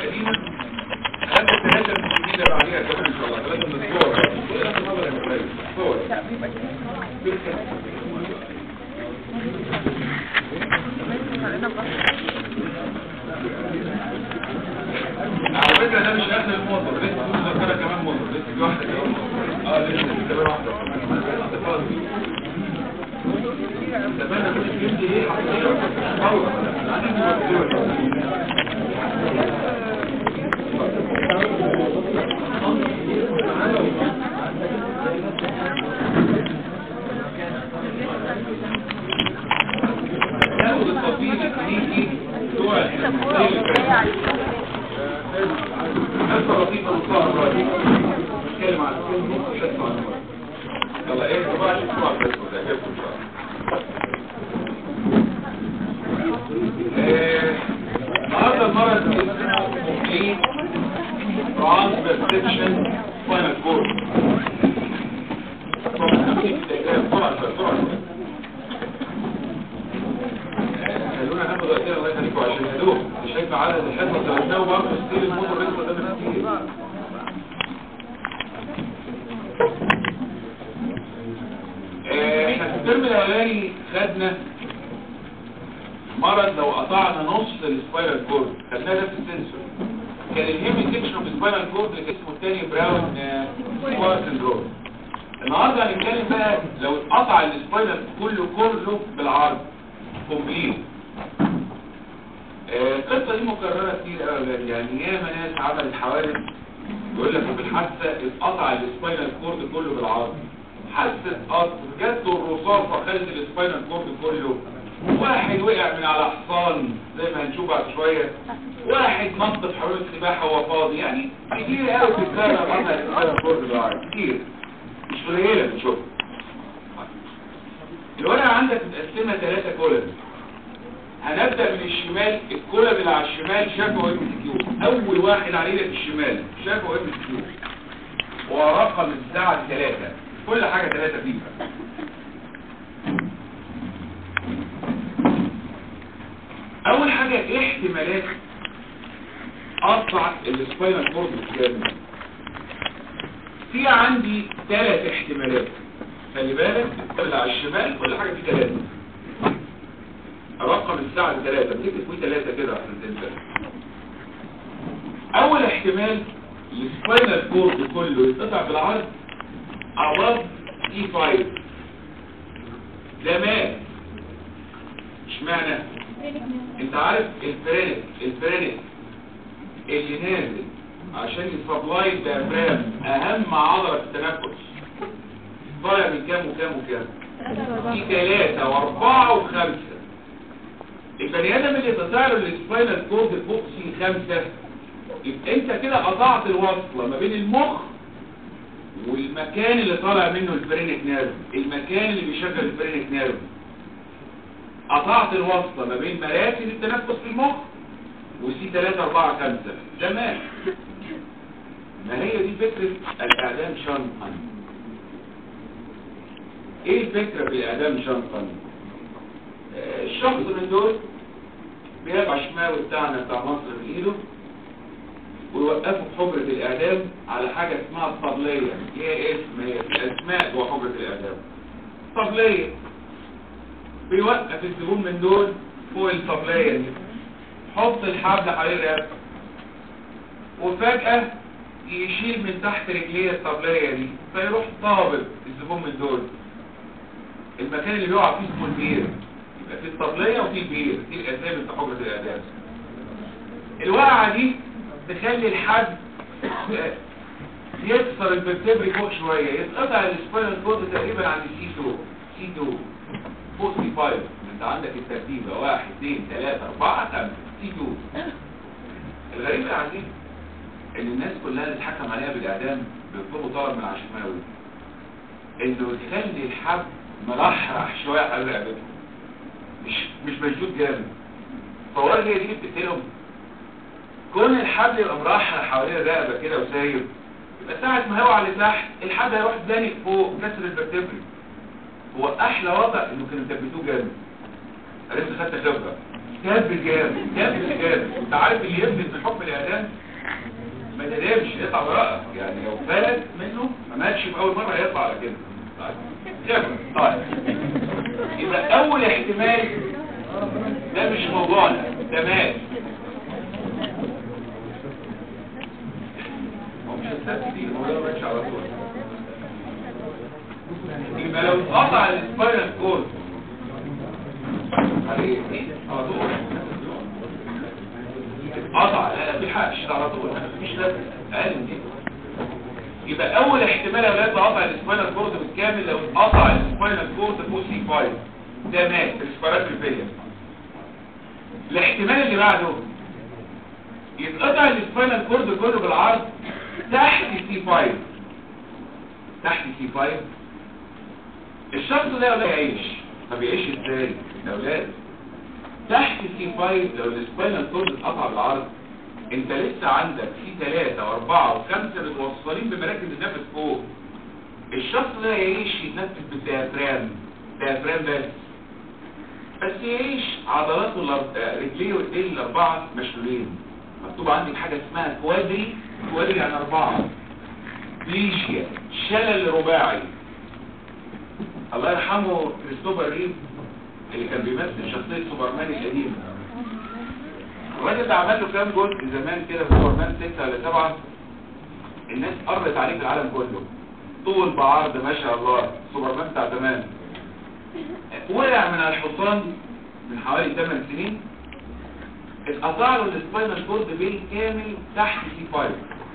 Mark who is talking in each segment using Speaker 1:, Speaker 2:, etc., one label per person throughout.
Speaker 1: القديمه خدت ثلاثه من الجديده بعديها كمان ان شاء الله ثلاثه من الصور ثلاثه من الصور يا شباب. صور على فكره ده مش اخر الموضوع لسه في مذكره كمان موضوع لسه في واحده كمان اه لسه في كمان واحده استفدنا من الجيم دي ايه ناخد التطبيق الكلينيكي بتوع حصه لطيفه نصها دلوقتي نتكلم عن الفيلم حصه عن المرض يلا ايه انتوا بقى شوفوا على الفيسبوك ده يعجبكم ان شاء الله آه، النهارده المرض اسمه كومبليت ترانسبرسبشن سباينال كورد بسرعه بسرعه خلونا ناخد وقتنا الله يخليكم عشان هدوء مش شايف عدد الحصص اللي قدامه برضه ستيل الموتور لسه قدامنا كتير آه، احنا في الترم الاولاني خدنا مرض لو قطعنا نص السبايرال كورد خدناه ده في السنسور كان الهيمي سيكشن في السبايرال كورد اللي كان اسمه التاني براون سكوار سندروم النهارده هنتكلم بقى لو اتقطع السبايرال كله كله بالعرض كومبليت آه، القصه دي مكرره كتير قوي يا ولاد. يعني ياما ناس عملت حوادث يقول لك في الحادثه اتقطع السباينال كورد كله بالعرض حادثه قطر جت الرصاصه خدت السباينال كورد كله واحد وقع من على حصان زي ما هنشوف بعد شويه واحد نط في حمام السباحه وهو فاضي يعني كتير قوي بتتكرر قطع السباينال كورد بالعرض كتير مش قليله بنشوفها الورقه عندك متقسمه ثلاثه كولم هنبدأ من الشمال الكولب اللي على الشمال شافه ام سي كيو اول واحد علينا في الشمال شافه ام سي كيو ورقم الساعة ثلاثة كل حاجة ثلاثة فيها اول حاجة ايه احتمالات اقطع السباينال كورد بالكامل في عندي ثلاث احتمالات خلي بالك اللي على الشمال كل حاجة فيه ثلاثة رقم الساعة ثلاثة بتكتب فيه ثلاثة كده عشان تنسى أول احتمال السباينال كورد كله يتقطع بالعرض above E5 ده مات اشمعنى انت عارف الفرينك الفرينك اللي نازل عشان يسبلاي الديافرام اهم عضلة في التنفس طالع من كام وكام وكام في ثلاثة واربعة وخمسة البني ادم اللي تطلع له السباينال كورد فوق سي خمسة يبقى انت كده قطعت الوصلة ما بين المخ والمكان اللي طالع منه الفرينك نيرف المكان اللي بيشغل الفرينك نيرف قطعت الوصلة ما بين مراسل التنفس في المخ وسي 3 4 5 ده مات ما هي دي فكرة الاعدام شنطا ايه الفكرة في الاعدام شنطا الشخص من دول بيبقى شماوي بتاعنا بتاع مصر في ايده ويوقفوا في حجرة الاعدام على حاجة اسمها الطبلية هي اسم هي الاسماء جوه حجرة الاعدام طبلية بيوقف الزبون من دول فوق الطبلية دي حط الحبل حوالين رقبته وفجأة يشيل من تحت رجليه الطبلية دي فيروح طابب الزبون من دول المكان اللي بيقع فيه اسمه البير يبقى في الطبلية وفي البير دي الاسامي بتاع حجرة الاعدام الوقعة دي تخلي الحد يكسر الفرتبري فوق شوية يتقطع السباينال كورد تقريبا عند السي 2 سي 2 فوق سي 5 انت عندك الترتيبة 1 2 3 4 5 سي 2 الغريب العجيب ان الناس كلها اللي اتحكم عليها بالاعدام بيطلبوا طلب من عشماوي انه يخلي الحب مرحرح شوية على رقبته مش مش مشدود جامد فوار هي دي اللي بتقتلهم كون الحبل يبقى مرحل حوالين الرقبه كده وسايب يبقى ساعة ما هيقع لتحت الحبل هيروح زانق فوق كسر الفرتبري هو احلى وضع انه كانوا مثبتوه جامد عرفت خدت خبره كاب جامد كاب جامد انت عارف اللي يفلت من حكم الاعدام ما تقدرش يقطع وراءك يعني لو فلت منه ما ماتش في اول مره هيطلع على كده طيب كده. طيب يبقى اول احتمال ده مش موضوعنا ده مات هو مش هتساب كتير هو ده ماتش على طول يبقى لو اتقطع السباينال كورد عليه على طول اتقطع لا لا بيحقش على طول مفيش لازمه اقل من كده يبقى اول احتمال يا ولاد قطع السباينال كورد بالكامل لو اتقطع السباينال كورد فوق سي 5 ده مات السبارات الفيليا الاحتمال اللي بعده يتقطع السباينال كورد كله بالعرض تحت سي 5 تحت سي 5 الشخص ده يا ولاد يعيش طب يعيش ازاي يا ولاد تحت سي 5 لو السباينال كورد اتقطع بالعرض انت لسه عندك في ثلاثة واربعة وخمسة متوصلين بمراكز النفس فوق الشخص ده يعيش يتنفس بالديافرام ديافرام بس بس يعيش عضلاته الأر- آه، رجليه وايديه الاربعة مشلولين مكتوب عندك حاجة اسمها كوادري كوادري يعني اربعة بليشيا شلل رباعي الله يرحمه كريستوفر ريف اللي كان بيمثل شخصية سوبرمان القديم الراجل ده عمل له كام جزء زمان كده في سوبرمان 6 ولا 7 الناس قرت عليه في العالم كله طول بعرض ما شاء الله سوبرمان بتاع زمان وقع من على الحصان من حوالي 8 سنين اتقطع له السباينال كورد بالكامل تحت سي 5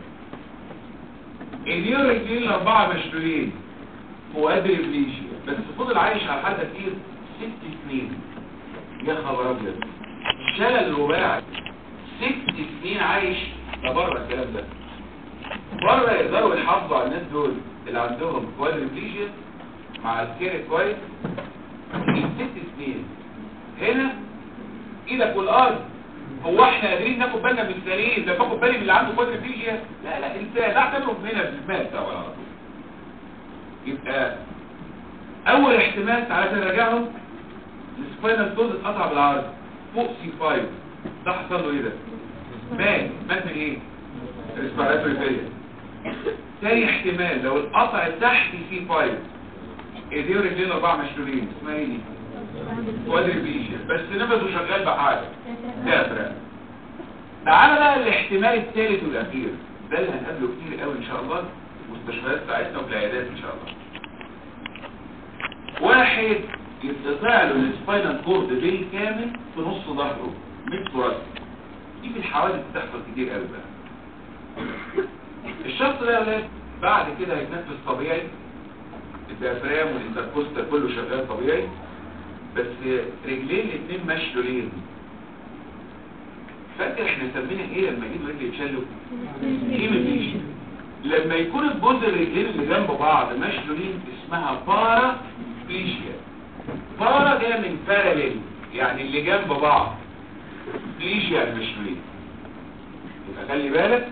Speaker 1: ايديه ورجليه الاربعه مشلولين وقادر بليشيا بس فضل عايش على الحال ده كتير ست سنين يا خبر ابيض شلل رباعي ست سنين عايش ده بره الكلام ده بره يقدروا يحافظوا على الناس دول اللي عندهم كوادريبليجيا مع الكير كويس في ست سنين هنا ايدك والارض هو احنا قادرين ناخد بالنا من السليم ده باخد بالي من اللي عنده كوادريبليجيا لا لا انسان ده اعتبره هنا في المال ده على طول يبقى اول احتمال تعالى نراجعهم السباينال كورد اتقطع بالعرض فوق سي 5 ده حصل له ايه ده مات مات من ايه ريسبيراتوري فيلير تاني احتمال لو القطع تحت سي 5 ايديه ورجلين اربعه مشلولين اسمها ايه دي كوادريبليجيا بس نفسه شغال بحاجه دافرة تعالى بقى الاحتمال الثالث والاخير ده اللي هنقابله كتير قوي ان شاء الله في المستشفيات بتاعتنا وفي العيادات ان شاء الله واحد يتقطع له السباينال كورد بالكامل في نص ظهره مش راسه دي في الحوادث بتحصل كتير قوي بقى الشخص ده يا ولاد بعد كده هيتنفس طبيعي الديافرام والانتركوستا كله شغال طبيعي بس رجلين الاثنين مشلولين فاكر احنا سمينا ايه لما ايد ورجل يتشلوا هيموبليجيا لما يكون الجزء الرجلين اللي جنب بعض مشلولين اسمها بارا بليجيا بارا جايه من باراليل يعني اللي جنب بعض بليجيا المشلولين يبقى خلي بالك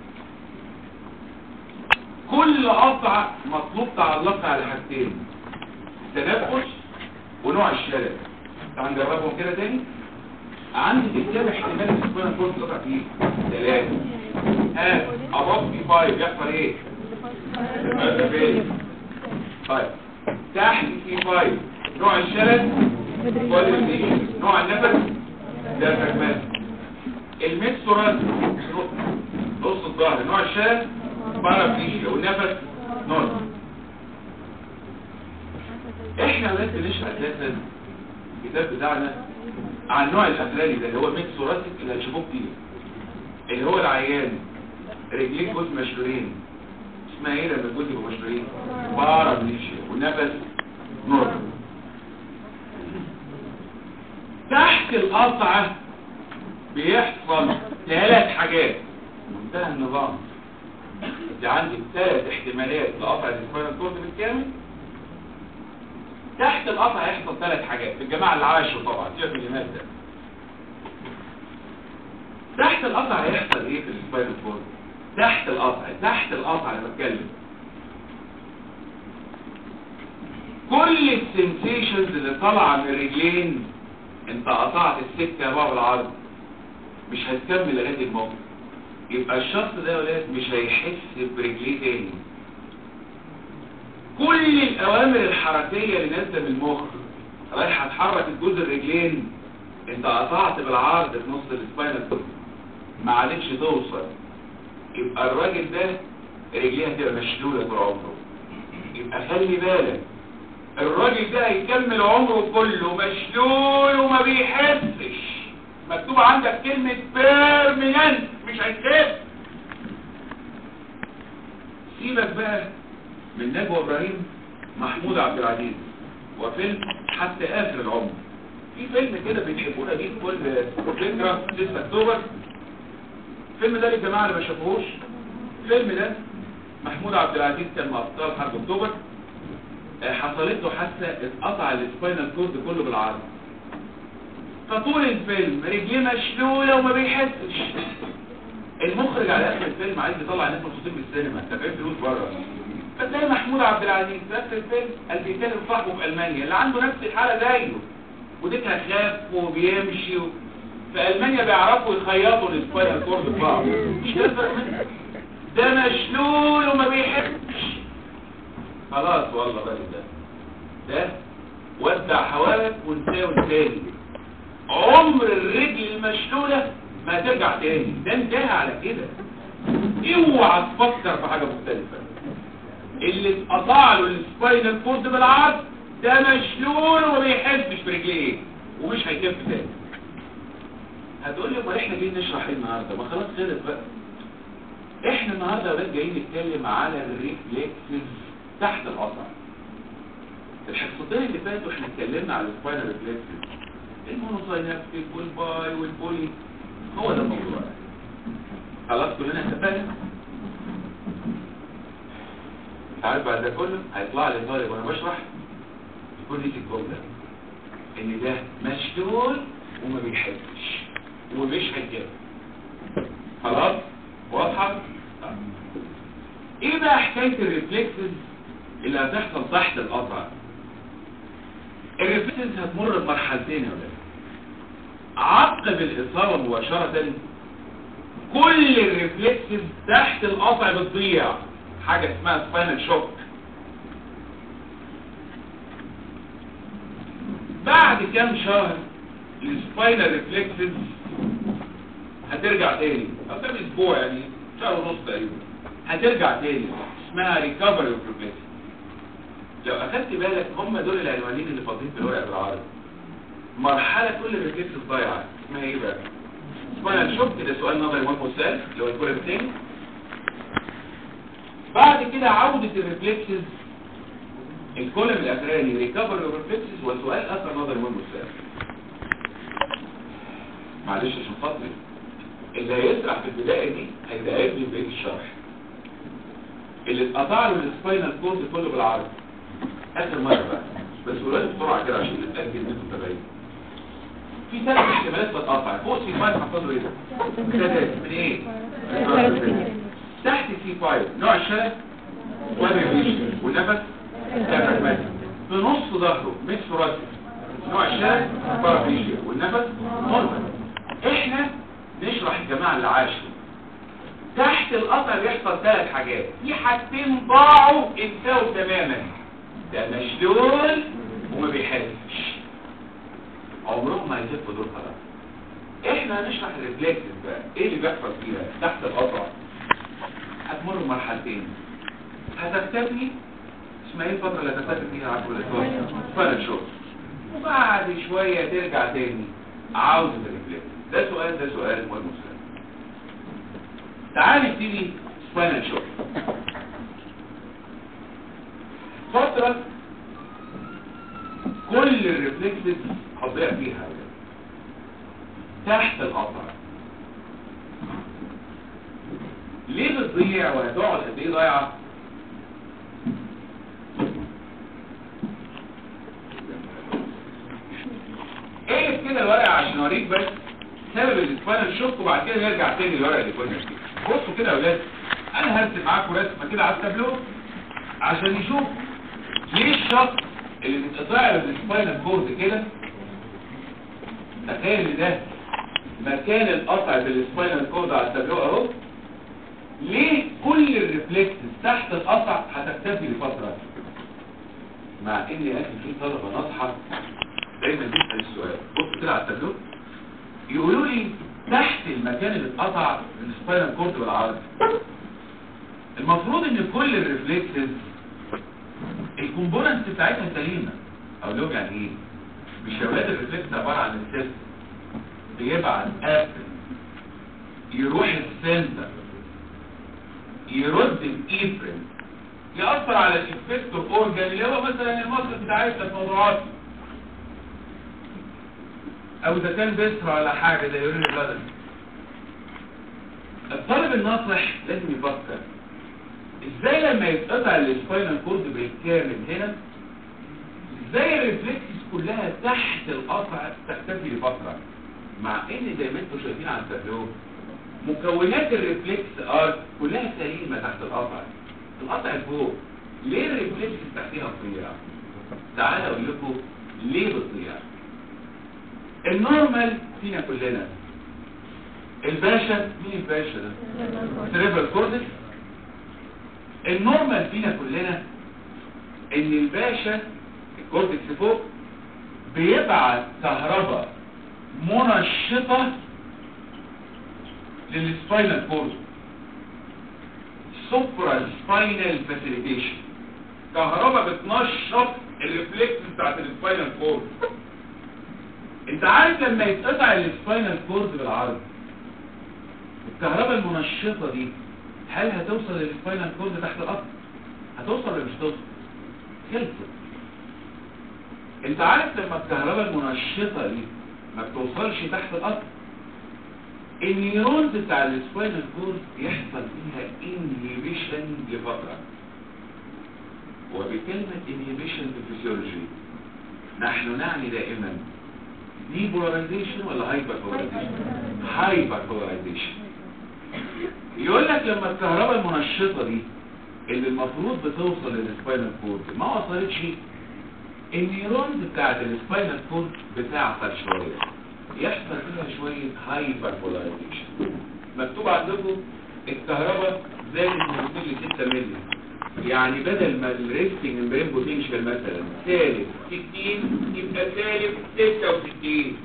Speaker 1: كل قطع مطلوب تعلقها على حاجتين التنفس ونوع الشلل تعال نجربهم كده تاني عندي كتاب احتمال السكوير كورد قطع فيه ثلاثة ها ابوف في فايف يحصل ايه طيب تحت في فايف نوع الشلل كوادريبليشن نوع النفس ده فراجمنت الميكسورال نص الظهر نوع الشلل بارابليشيا والنفس نورمال احنا ولاد بنشرح اساسا الكتاب بتاعنا عن النوع الاخراني ده اللي هو ميكسوراسيك اللي هتشوفوه كتير اللي هو العيان رجلين جزء مشلولين اسمها ايه لما الجزء يبقوا مشلولين بارابليشيا والنفس نورمال تحت القطعة بيحصل ثلاث حاجات منتهى النظام انت عندك ثلاث احتمالات لقطع السباينال كورد بالكامل تحت القطع هيحصل ثلاث حاجات الجماعة اللي عاشوا طبعا سيبك من الناس ده تحت القطع هيحصل ايه في السباينال كورد تحت القطع تحت القطع انا بتكلم كل السنسيشنز اللي طالعه من الرجلين انت قطعت السكه بقى بالعرض مش هتكمل لغايه المخ يبقى الشخص ده يا ولاد مش هيحس برجليه تاني كل الاوامر الحركيه اللي نازله من المخ رايحه تحرك الجزء الرجلين انت قطعت بالعرض في نص السباينال كورد ما عادتش توصل يبقى الراجل ده رجليه هتبقى مشلوله طول عمره يبقى خلي بالك الراجل ده هيكمل عمره كله مشلول وما بيحسش مكتوب عندك كلمة بيرمننت مش هيتخف سيبك بقى من نجوى ابراهيم محمود عبد العزيز وفيلم حتى اخر العمر في فيلم كده بيحبونا بيه كل فكرة 6 اكتوبر الفيلم ده للجماعة اللي ما شافوهوش الفيلم ده محمود عبد العزيز كان مع ابطال حرب اكتوبر آه، حصلت له حادثه اتقطع السباينال كورد كله بالعرض فطول الفيلم رجليه مشلوله وما بيحسش المخرج على اخر الفيلم عايز يطلع الناس مبسوطين بالسينما دافعين فلوس بره فتلاقي محمود عبد العزيز في اخر الفيلم قال بيكلم صاحبه في المانيا اللي عنده نفس الحاله زيه وديكها خاف وبيمشي و... في المانيا بيعرفوا يخيطوا السباينال كورد ببعض مش كده الفرق منه؟ ده مشلول وما بيحبش خلاص والله بقى ده ده ودع حوالك وانساه تاني عمر الرجل المشلولة ما ترجع تاني ده انتهى على كده اوعى تفكر في حاجة مختلفة اللي اتقطع له السباينال كورد بالعرض ده مشلول وما بيحبش برجليه ومش هيكف تاني هتقول لي امال احنا جايين نشرح ايه النهارده ما خلاص خلص بقى احنا النهارده يا ولاد جايين نتكلم على الريفلكسز تحت القطع الحصتين اللي فاتوا احنا اتكلمنا على السباينال ريفلكسز المونوساينابتيك والباي والبولي هو ده الموضوع خلاص كلنا اتفقنا عارف بعد ده كله هيطلع لي طالب وانا بشرح يكون ليك الجمله ان ده مشلول وما بيحبش ومش هيجاوب خلاص واضحه طيب. ايه بقى حكايه الريفلكسز اللي هتحصل تحت القطع الريفلكسز هتمر بمرحلتين يا ولاد عقب الاصابه مباشره كل الريفلكسز تحت القطع بتضيع حاجه اسمها سباينال شوك بعد كام شهر السباينال ريفلكسز هترجع تاني او كام اسبوع يعني شهر ونص تقريبا هترجع تاني اسمها ريكفري اوف ريفلكس لو اخدت بالك هم دول العنوانين اللي فاضيين في الورق بالعربي مرحله كل الريفلكس ضايعه اسمها ايه بقى سباينال شوك ده سؤال نظري مهم وسهل اللي هو الكوره الثاني بعد كده عوده الريفلكسز الكولم الاخراني ريكفري اوف ريفلكسز وسؤال اخر نظري مهم وسهل معلش عشان خاطري اللي هيسرح في البدايه دي هيتعب لي بقيه الشرح اللي اتقطع له السباينال كورد كله بالعرض اخر مره بقى بس قولوا بسرعه كده عشان نتاكد ان انتوا متابعين في ثلاث احتمالات تتقطع فوق سي 5 حصل له ايه ده؟ ثلاث من ايه؟ تحت سي 5 نوع الشلل والريفيشن والنفس تفرماتي في نص ظهره مش في راسه نوع الشلل بارافيشيا والنفس نورمال احنا نشرح الجماعه اللي عاشوا تحت القطع بيحصل ثلاث حاجات في حاجتين ضاعوا انتهوا تماما ده مشلول وما بيحسش عمرهم ما هيسيبوا دول خلاص احنا هنشرح الريفلكسز بقى ايه اللي بيحصل فيها تحت القطع هتمر بمرحلتين هتختفي اسمها ايه الفتره اللي هتختفي فيها عارفه ولا فانا شوف وبعد شويه ترجع تاني عاوز الريفلكس ده سؤال ده سؤال مهم سؤال تعال نبتدي سباينال شوك فترة كل الريفلكسز هتضيع فيها تحت القطع ليه بتضيع وهتقعد قد ايه ضايعه ايه كده الورقه عشان اوريك بس سبب السباينال شوك وبعد كده نرجع تاني للورقه اللي كنا فيها بصوا كده يا اولاد انا هرسم معاكم رسمه كده على التابلو عشان نشوف ليه الشخص اللي بيتقطع له السباينال كورد كده تخيل ان ده مكان القطع في السباينال كورد على التابلو اهو ليه كل الريفلكسز تحت القطع هتختفي لفتره مع ان يا اخي في طلبه ناصحه دايما بيسال السؤال بص كده على التابلو يقولوا لي تحت المكان اللي اتقطع من السباينال كورد بالعرض المفروض ان كل الريفلكسز الكومبوننتس بتاعتها سليمه او لهم يعني ايه مش يا ولاد الريفلكس عباره عن السيستم بيبعت ابل يروح السنتر يرد الايفرين يأثر على الانفكتور اورجان اللي هو مثلا المصل بتاعتنا في موضوعات او اذا كان بيسرع ولا حاجه زي يورين البدن الطالب الناصح لازم يفكر ازاي لما يتقطع السباينال كورد بالكامل هنا ازاي الريفلكسز كلها تحت القطع تختفي لفتره مع ان زي ما انتم شايفين على التابلو مكونات الريفلكس ارت كلها سليمه تحت القطع القطع فوق ليه الريفلكس تحتها تضيع تعالى اقول لكم ليه بتضيع النورمال فينا كلنا الباشا مين الباشا ده سريبرال كوردكس النورمال فينا كلنا ان الباشا الكورتكس فوق بيبعت كهرباء منشطة للسباينال كورد سوبرا سباينال فاسيليتيشن كهرباء بتنشط الريفلكس بتاعت السباينال كورد انت عارف لما يتقطع السباينال كورد بالعرض الكهرباء المنشطة دي هل هتوصل للسباينال كورد تحت القطع هتوصل ولا مش توصل خلصت انت عارف لما الكهرباء المنشطة دي ما بتوصلش تحت القطع النيورونز بتاع السباينال كورد يحصل فيها انهيبيشن لفترة وبكلمة انهيبيشن في الفسيولوجي نحن نعني دائما دي بولاريزيشن ولا هايبر بولاريزيشن هايبر بولاريزيشن يقول لك لما الكهرباء المنشطة دي اللي المفروض بتوصل للسباينال كورد ما وصلتش النيورونز بتاعت السباينال كورد بتعطل شوية يحصل فيها شوية هايبر بولاريزيشن مكتوب عندكم الكهرباء زادت من 2 ل 6 مللي يعني بدل ما الريستنج امبرين بوتنشال مثلا سالب 60 يبقى سالب 66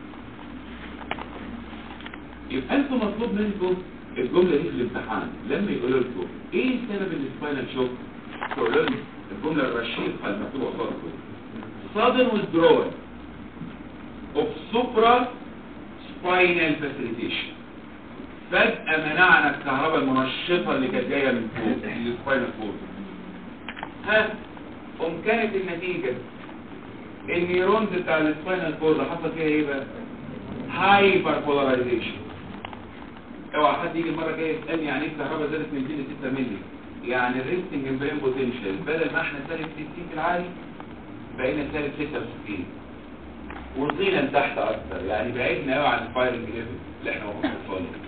Speaker 1: يبقى انتوا مطلوب منكم الجملة دي في الامتحان لما يقولوا لكم ايه سبب السباينال شوك تقولوا لهم الجملة الرشيقة المكتوبة قصادكم sudden withdrawal of supra spinal facilitation فجأة منعنا الكهرباء المنشطة اللي كانت جاية من فوق السباينال كورد ها قم كانت النتيجة النيورونز بتاع السباينال كورد حصل فيها ايه بقى هايبر بولاريزيشن اوعى حد يجي المره الجايه يسالني يعني ايه الكهرباء زادت من 2 ل 6 مللي يعني الريستنج امبرين بوتنشال بدل ما احنا سالب 60 في العالي بقينا سالب 66 وطينا لتحت اكتر يعني بعدنا قوي عن الفايرنج ليفل اللي احنا المفروض نوصل له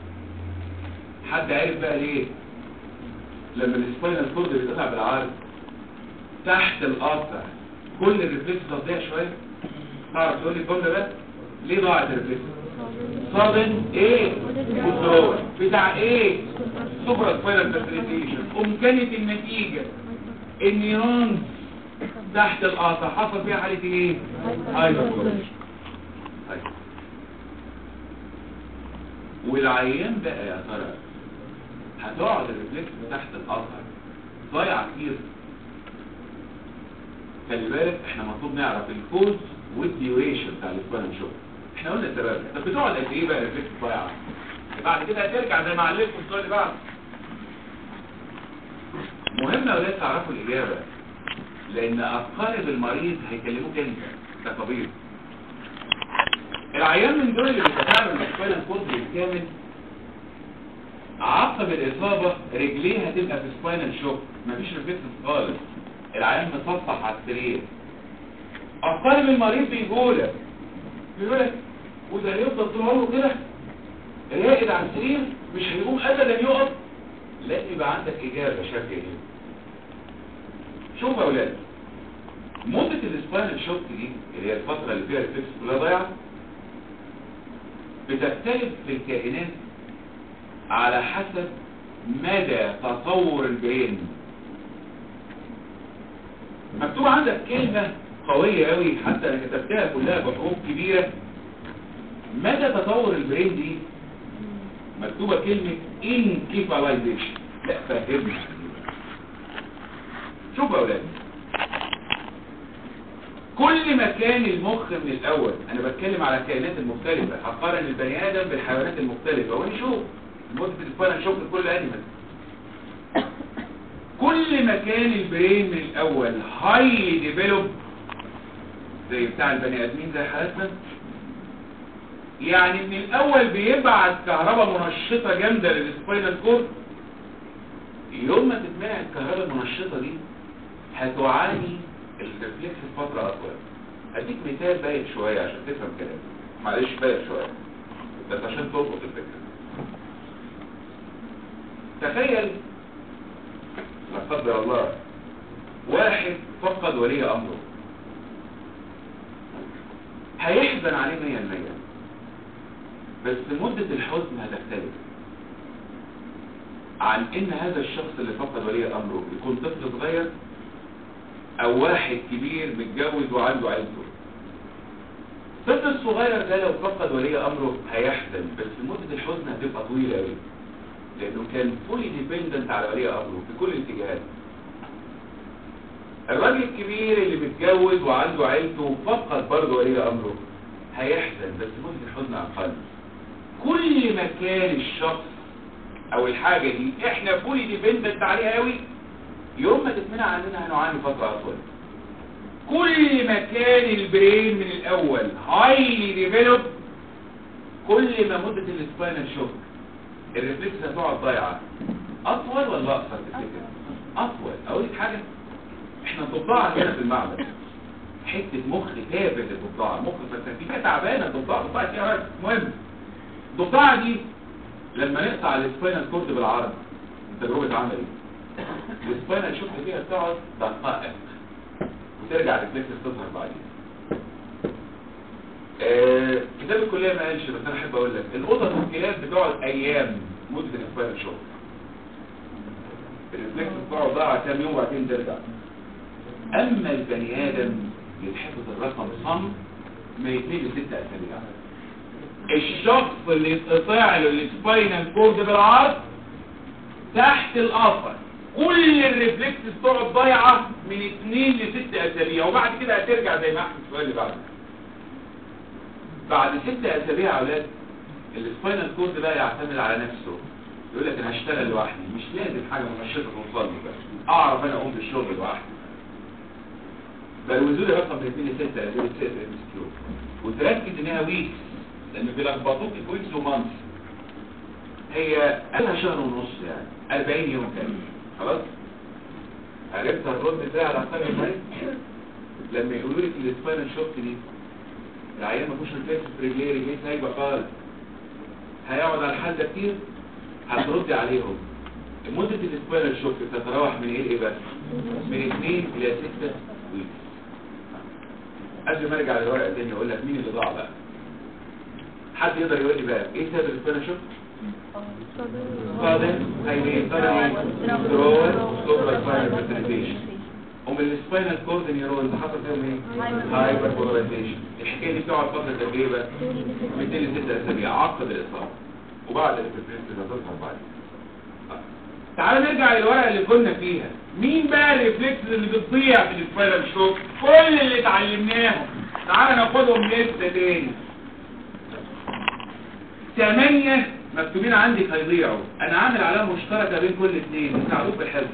Speaker 1: حد عارف بقى ليه لما السباينال كورد بيتقطع بالعرض تحت القطع كل الريفلكس تضيع شويه تعرف تقول لي الجمله بقى ليه ضاعت الريفلكس صادن ايه كنترول بتاع ايه سوبرا سباينال فاسيليتيشن قم كانت النتيجه النيرونز تحت القاطع حصل فيها حاله ايه هايبر والعيان بقى يا ترى هتقعد الريفلكس تحت القاطع ضايع كتير خلي بالك احنا مطلوب نعرف الكوز والديوريشن بتاع السباينال شوك احنا قلنا السبب طب بتقعد قد ايه بقى الريفلكس ضايعه بعد كده هترجع زي ما علمتكم السؤال اللي بعده مهم يا ولاد تعرفوا الاجابه لان اقارب المريض هيكلموك انت كطبيب العيان من دول اللي بيتفاعلوا مع السباينال كورد بالكامل عقب الاصابه رجليه هتبقى في سباينال شوك مفيش ريفلكس خالص العيان مسطح على السرير اقارب المريض بيقولك بيقولك وده هيفضل طول عمره كده راقد على السرير مش هيقوم ابدا يقف لازم يبقى عندك اجابه شافيه دي شوف يا اولاد مدة السباينال شوك دي اللي هي الفترة اللي فيها الريفلكس كلها ضايعة بتختلف في الكائنات على حسب مدى تطور البرين مكتوب عندك كلمة قوية قوي حتى انا كتبتها كلها بحروف كبيرة مدى تطور البرين دي مكتوبة كلمة انكيفالايزيشن لا فهمنا شوف يا اولاد كل ما كان المخ من الاول انا بتكلم على الكائنات المختلفة هقارن البني ادم بالحيوانات المختلفة ونشوف المدة الفانا نشوف كل انيمال كل ما كان البرين من الاول هاي ديفلوب زي بتاع البني ادمين زي حالتنا يعني من الاول بيبعت كهرباء منشطة جامدة للسباينال كورد يوم ما تتمنع الكهرباء المنشطة دي هتعاني الريفلكس فترة اطول هديك مثال بايت شوية عشان تفهم كلامي معلش بايت شوية بس عشان تلقط الفكرة تخيل لا قدر الله واحد فقد ولي امره هيحزن عليه مية المية بس مدة الحزن هتختلف عن ان هذا الشخص اللي فقد ولي امره يكون طفل صغير او واحد كبير متجوز وعنده عيلته الطفل الصغير ده لو فقد ولي امره هيحزن بس مدة الحزن هتبقى طويلة قوي لانه كان فولي ديبندنت على ولي امره في كل الاتجاهات الراجل الكبير اللي متجوز وعنده عيلته وفقد برضه ولي امره هيحزن بس مدة الحزن اقل كل ما كان الشخص او الحاجة دي احنا فولي ديبندنت عليها قوي يوم ما تتمنع عننا هنعاني فترة اطول كل ما كان البرين من الاول هايلي ديفلوب كل ما مدة السباينال شوك الريفلكس هتقعد ضايعة اطول ولا اقصر تفتكر اطول اقول لك حاجة احنا الضفدعة هنا في المعبد حتة مخ تافه للضفدعة مخ فلسفية تعبانة الضفدعة الضفدعة فيها مهم الضفدعة دي لما نقطع السباينال كورد بالعرض تجربة عملي السباينال شوك فيها بتقعد دقائق وترجع الريفلكس تظهر بعدين آه كتاب الكلية ما قالش بس انا احب اقول لك القطط والكلاب بتقعد ايام مدة السباينال شوك الريفلكس بتقعد ضاع كام يوم وبعدين ترجع اما البني ادم يتحفظ الرقم صم من 2 ل 6 اسابيع الشخص اللي يتقطع له السباينال كورد بالعرض تحت القفر كل الريفلكس بتقعد ضايعه من 2 ل 6 اسابيع وبعد كده هترجع زي ما احنا السؤال اللي بعده بعد 6 اسابيع يا اولاد السباينال كورد بقى يعتمد على نفسه يقول لك انا هشتغل لوحدي مش لازم حاجه منشطه توصل لي بقى اعرف انا اقوم بالشغل لوحدي بل وزولي رقم من 2 ل 6 اسابيع ام اس كيو وتركز انها ويكس لان بيلخبطوك في ويكس ومانث هي قالها شهر ونص يعني 40 يوم كامل خلاص عرفت الرد بتاعي على اقل المريض لما يقولوا لك السباينال شوك دي العيان ما فيهوش ريفلكس في رجليه رجليه سايبه خالص هيقعد على الحال ده كتير هتردي عليهم مدة السباينال شوك بتتراوح من ايه لايه بس من 2 الى 6 ويكس قبل ما ارجع للورقه تاني اقول لك مين اللي ضاع بقى حد يقدر يقول لي بقى ايه سبب السباينال شوك صادم هيبين صادم درول سوبر سباينال فيرتيليزيشن هم السباينال كورد نيورونز حصل فيهم ايه هايبر بولاريزيشن الحكايه دي بتقعد فتره قد ايه بقى 200 ل 6 اسابيع عقد الاصابه وبعد الريفلكس هتظهر بعدين تعالوا نرجع للورقه اللي كنا فيها مين بقى الريفلكس اللي بتضيع في السباينال شوك كل اللي اتعلمناهم تعالوا ناخدهم لسه تاني ثمانية مكتوبين عندي هيضيعوا انا عامل علامه مشتركه بين كل اثنين يساعدوك بالحفظ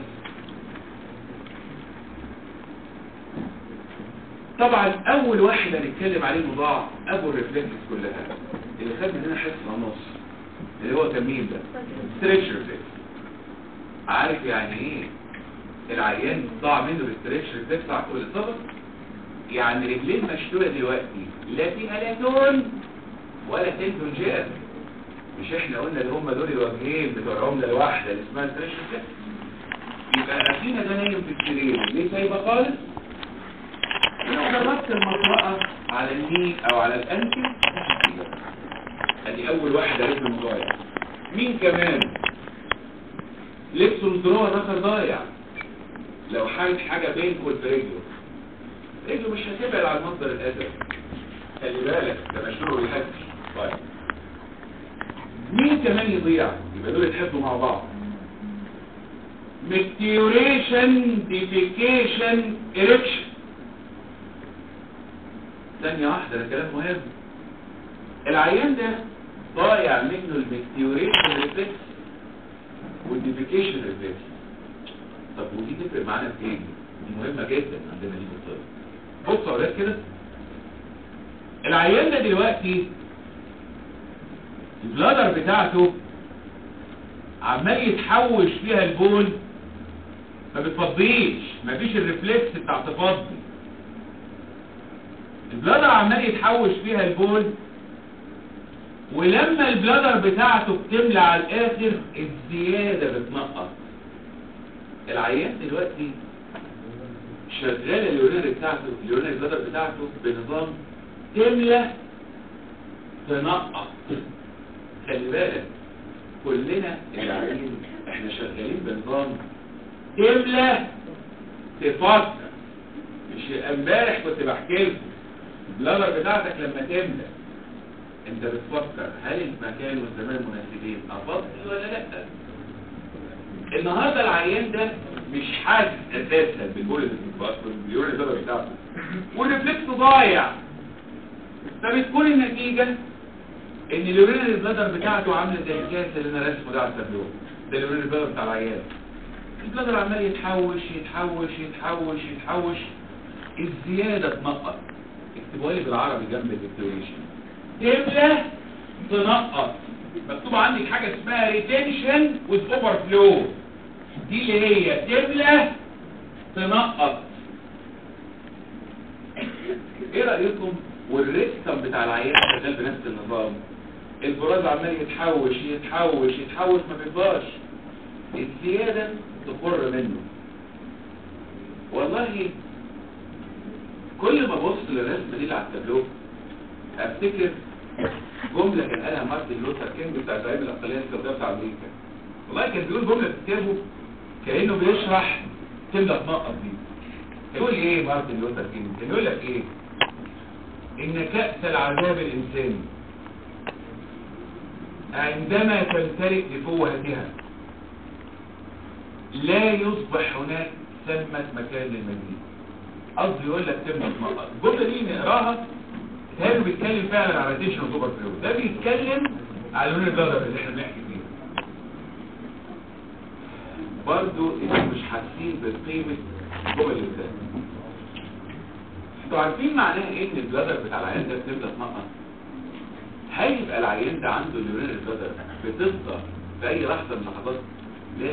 Speaker 1: طبعا اول واحد هنتكلم عليه المضاعف ابو الريفلكس كلها اللي خد مننا حصه ونص اللي هو كان مين ده ستريتش ريفلكس عارف يعني ايه العيان ضاع منه الاستريتش ريفلكس على كل الاصابه يعني رجلين مشلوله دلوقتي لا فيها لا تون ولا تنتون جاز مش احنا قلنا اللي هم دول الوجهين بتوع العمله الواحده اللي اسمها ستريتش ريفلكس يبقى اخينا ده نايم في السرير ليه سايبه خالص لو ضربت المطرقه على النيل او على الانكل ادي اول واحد عرفنا انه ضايع مين كمان لبسه الدروع الرخر ضايع لو حاجة حاجة بينكم في رجله رجله مش هتبعد عن مصدر الاذى خلي بالك ده مشروع ويحس طيب مين كمان يضيع يبقى دول يتحطوا مع بعض ميتيوريشن ديفيكيشن اريكشن ثانية واحدة ده كلام مهم العيان ده ضايع منه الميتيوريشن ريفلكس والديفيكيشن ريفلكس طب ودي تفرق معانا في ايه؟ دي مهمة جدا عندنا دي في الطب بصوا يا اولاد كده العيان ده دلوقتي البلادر بتاعته عمال يتحوش فيها البول ما بتفضيش مفيش الريفلكس بتاع تفضي البلادر عمال يتحوش فيها البول ولما البلادر بتاعته بتملى على الاخر الزيادة بتنقص العيان دلوقتي شغال اليورينري بتاعته اليورينري بلادر بتاعته بنظام تملى تنقص خلي بالك كلنا العيانين احنا شغالين بنظام تملى تفكر مش امبارح كنت بحكي لكم البلادر بتاعتك لما تملى انت بتفكر هل المكان والزمان مناسبين افضل ولا لا النهارده العيان ده مش حاسس اساسا بالبوليس باليورين البلادر بتاعته والريفلكس ضايع فبتكون النتيجه ان اليورين البلادر بتاعته عامله زي الكاس اللي انا راسمه ده على التابلو ده اليورين البلادر بتاع العيان البلادر عمال يتحوش يتحوش يتحوش يتحوش الزياده تنقص اكتبوها لي بالعربي جنب الدكتوريشن تملى تنقص مكتوب عندك حاجه اسمها ريتنشن وذ اوفر فلو دي اللي هي تملى تنقص ايه رايكم والريستم بتاع العيان شغال بنفس النظام البراز عمال يتحوش يتحوش يتحوش ما بيفضاش الزيادة تقر منه والله كل ما ابص للرسمة دي اللي على التابلو افتكر جملة كان قالها مارتن لوثر كينج بتاع زعيم الاقلية السوداء بتاع امريكا والله كان بيقول جملة في كتابه كأنه بيشرح تملى تنقط دي يقول ايه مارتن لوثر كينج كان يقول لك ايه ان كأس العذاب الانساني عندما تمتلئ بفوهتها لا يصبح هناك ثمة مكان للمزيد قصدي يقول لك تم تنقط الجملة دي نقراها تهيأ بيتكلم فعلا على ريتيشن سوبر فلو ده بيتكلم على لون الجدر اللي احنا بنحكي فيه برضو انتوا مش حاسين بقيمة الجمل اللي قدام انتوا عارفين معناها ايه ان البلادر بتاع العيان ده بتبدا تنقص هل يبقى العيان ده عنده اليورين البلادر بتفضى في اي لحظه من اللحظات لا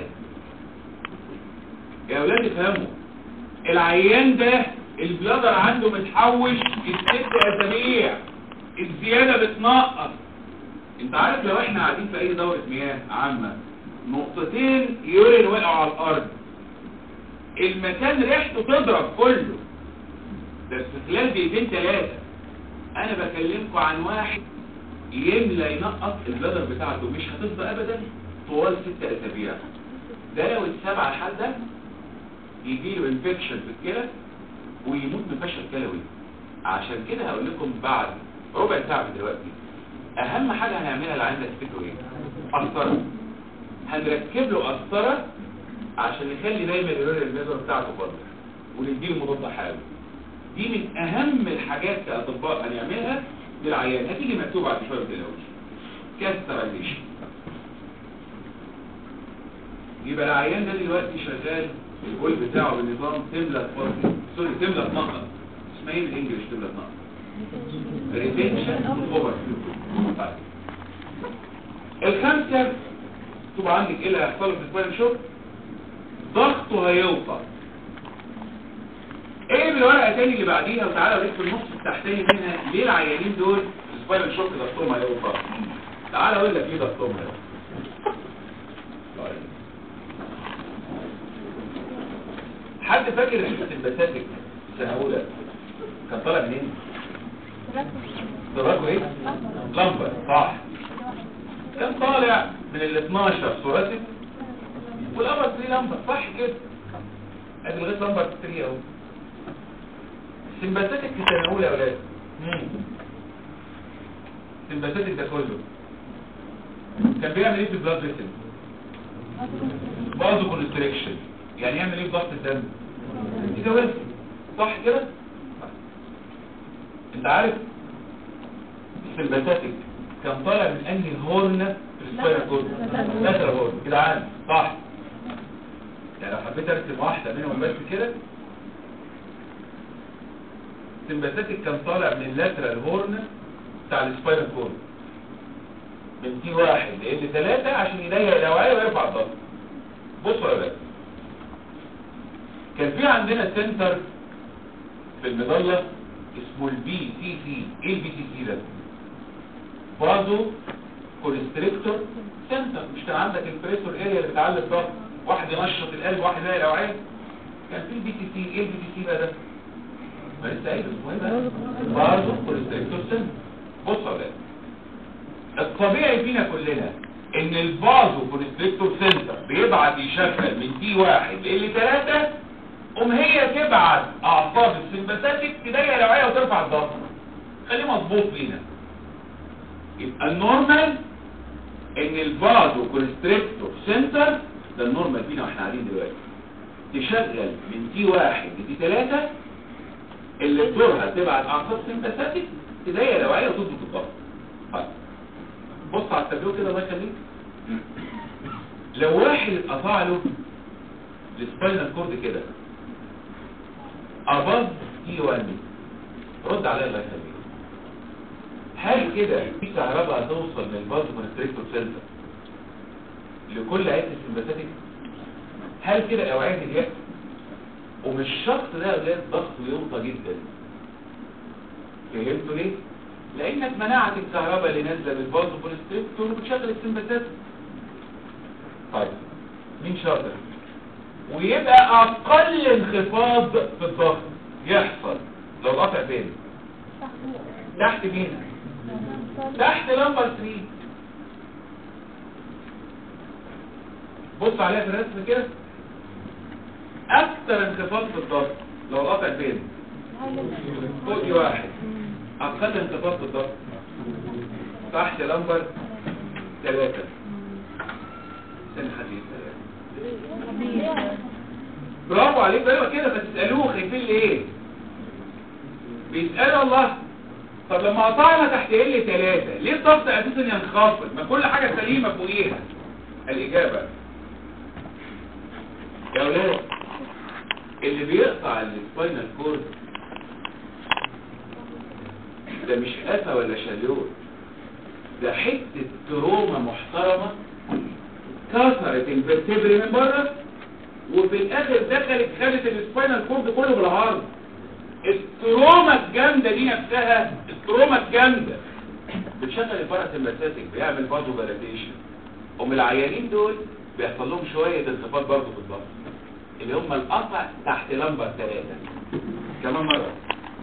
Speaker 1: يا اولاد افهموا العيان ده البلادر عنده متحوش الست اسابيع الزياده بتنقص انت عارف لو احنا قاعدين في اي دوره مياه عامه نقطتين يورين وقعوا على الارض المكان ريحته تضرب كله ده في خلال دقيقتين ثلاثه انا بكلمكم عن واحد يملى ينقص البلدر بتاعته مش هتفضى ابدا طوال ست اسابيع ده لو السبعه الحال ده يجي له انفكشن في الكلى ويموت من فشل كلوي عشان كده هقول لكم بعد ربع ساعه من دلوقتي اهم حاجه هنعملها للعيان ده تفتكروا ايه قسطره هنركب له قسطره عشان نخلي دايما الرير الميزر بتاعته فاضيه ونديله مضاد حيوي دي من اهم الحاجات كاطباء هنعملها للعيان هتيجي مكتوب بعد شويه بتلاقوش كاسترايزيشن يبقى العيان ده دلوقتي شغال البول بتاعه بنظام تملى فاضي سوري تملى تنقط اسمها ايه بالانجلش تملى تنقط ريتنشن اوفر طيب الخمسه مكتوب عندك ايه اللي هيحصل في السباين شوك ضغطه هيوطى ايه بالورقه تاني اللي بعديها وتعالى بس في النص التحتاني منها ليه العيانين دول السباين شوك ضغطهم هيوطى تعالى اقول لك ليه ضغطهم هيوطى طيب حد فاكر حته البساتك السنه الاولى كان طالع منين؟ دراجو ايه؟ لمبر صح كان طالع من ال 12 ثوراسيك والابر 3 لمبر صح كده ادي لغايه لمبر 3 اهو السمباثيك في سنه اولى يا اولاد السمباثيك ده كله كان بيعمل ايه في البلاد فيسل برضه كونستريكشن يعني يعمل ايه في ضغط الدم يزود صح كده انت عارف السمباثيك كان طالع من انهي هورن في السباينال كورد لاترال هورن كده عادي صح يعني لو حبيت ارسم واحده منهم بس كده السمباثيك كان طالع من اللاترال هورن بتاع السباينال كورد من تي واحد ل ثلاثة عشان يضيق الاوعيه ويرفع الضغط بصوا يا ولاد كان في عندنا سنتر في المظله اسمه البي سي سي ايه البي سي سي ده برازو كونستريكتور سنتر مش كان عندك البريسور اريا اللي بتعلي الضغط واحد ينشط القلب واحد يضيق الاوعيه كان في البي سي سي ايه البي سي سي بقى ده ما لسه قايل اسمه ايه بقى برازو كونستريكتور سنتر بصوا يا ولاد الطبيعي فينا كلنا ان الفازو كونستريكتور سنتر بيبعت يشغل من دي واحد ل 3 قوم هي تبعت اعصاب السمباثيك تضيق الاوعيه وترفع الضغط خليه مظبوط فينا يبقى النورمال ان الفازو كونستريكتور سنتر ده النورمال فينا واحنا قاعدين دلوقتي تشغل من تي واحد لتي 3 اللي بدورها تبعت اعصاب سمباثيك تضيق الاوعيه وتظبط الضغط طيب بص على التابلو كده الله يخليك لو واحد اتقطع له السباينال كورد كده اباظ تي 1 رد عليا الله يخليك هل كده في كهرباء هتوصل من الباز كونستريكتور سنتر لكل عيله السمباثيك هل كده الاوعيه دي ومش شرط ده يا اولاد ضغطه يوطى جدا فهمتوا ليه؟ لانك منعت الكهرباء اللي نازله بالباز كونستريكتور وبتشغل السمباثيك طيب مين شاطر ويبقى اقل انخفاض في الضغط يحصل لو القطع فين تحت مين تحت لمبر 3 بص عليها في الرسم كده اكتر انخفاض في الضغط لو القطع فين فوق دي واحد اقل انخفاض في الضغط تحت لمبر 3 استنى حد يسأل برافو عليك ايوه كده فتسألوه خايفين ليه بيسألوا الله طب لما قطعنا تحت ال 3 ليه الضغط اساسا ينخفض ما كل حاجة سليمة فوقيها الاجابة يا اولاد اللي بيقطع السباينال كورد ده مش قفا ولا شلول ده حتة تروما محترمة كسرت الفرتبري من بره وفي الاخر دخلت خدت السباينال كورد كله بالعرض التروما الجامده دي نفسها التروما الجامده بتشغل الباراسمباثيك بيعمل بازو فاليديشن هم العيانين دول بيحصل لهم شويه انخفاض برضه في الضغط اللي هم القطع تحت لمبر ثلاثة كمان مره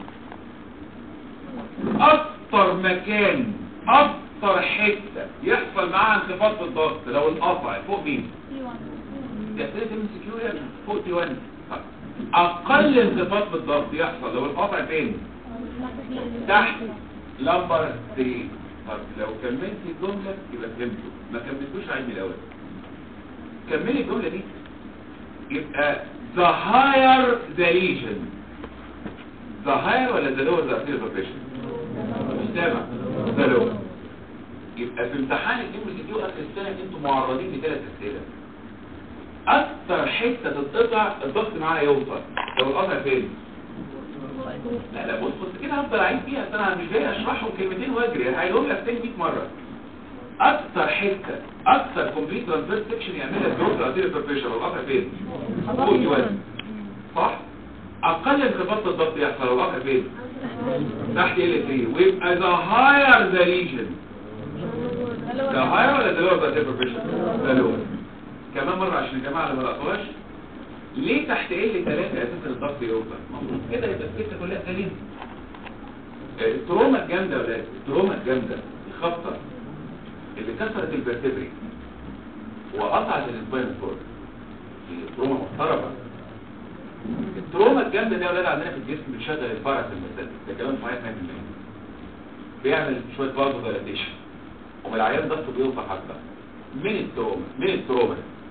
Speaker 1: اكتر مكان اكتر حته يحصل معاها انخفاض في الضغط لو القطع فوق مين يحتاج من سكيوريا فوق تي 1 اقل انخفاض في الضغط يحصل لو القطع فين تحت لمبر 3 طب لو كملت الجمله يبقى فهمته ما كملتوش عيد الاول كملي الجمله دي يبقى the higher the lesion the higher ولا the lower the arterial pressure مش سامع the lower يبقى في امتحان الام سي كيو اخر السنه انتوا معرضين لثلاث اسئله اكتر حته تتقطع الضغط معاها يوصل لو القطع فين لا لا بص بص كده هفضل اعيد فيها أصل انا مش جاي اشرحهم كلمتين واجري هيقول لك تاني 100 مره اكتر حته اكتر كومبليت ترانسفير سكشن يعملها الدكتور ارتيريال بريشر والقطع فين فوق الوزن صح اقل انخفاض في الضغط يحصل والقطع فين تحت ال 3 ويبقى ذا هاير ذا ليجن ذا هاير ولا ذا لور ذا ارتيريال بريشر ذا لور كمان مرة عشان الجماعة اللي ما لقطوهاش ليه تحت ال 3 اساسا الضغط يوصل المفروض كده يبقى السكه كلها سليمه التروما الجامده يا ولاد التروما الجامده الخبطه اللي كسرت الفرتبري وقطعت السباينال كورد دي تروما محترمه التروما الجامده دي يا اولاد عندنا في الجسم بتشغل الباراسمبثيك ده كلام صحيح 100% بيعمل شويه برضه دايلاتيشن ومن العيان ضغطه بيوطى حتى من التروما من التروما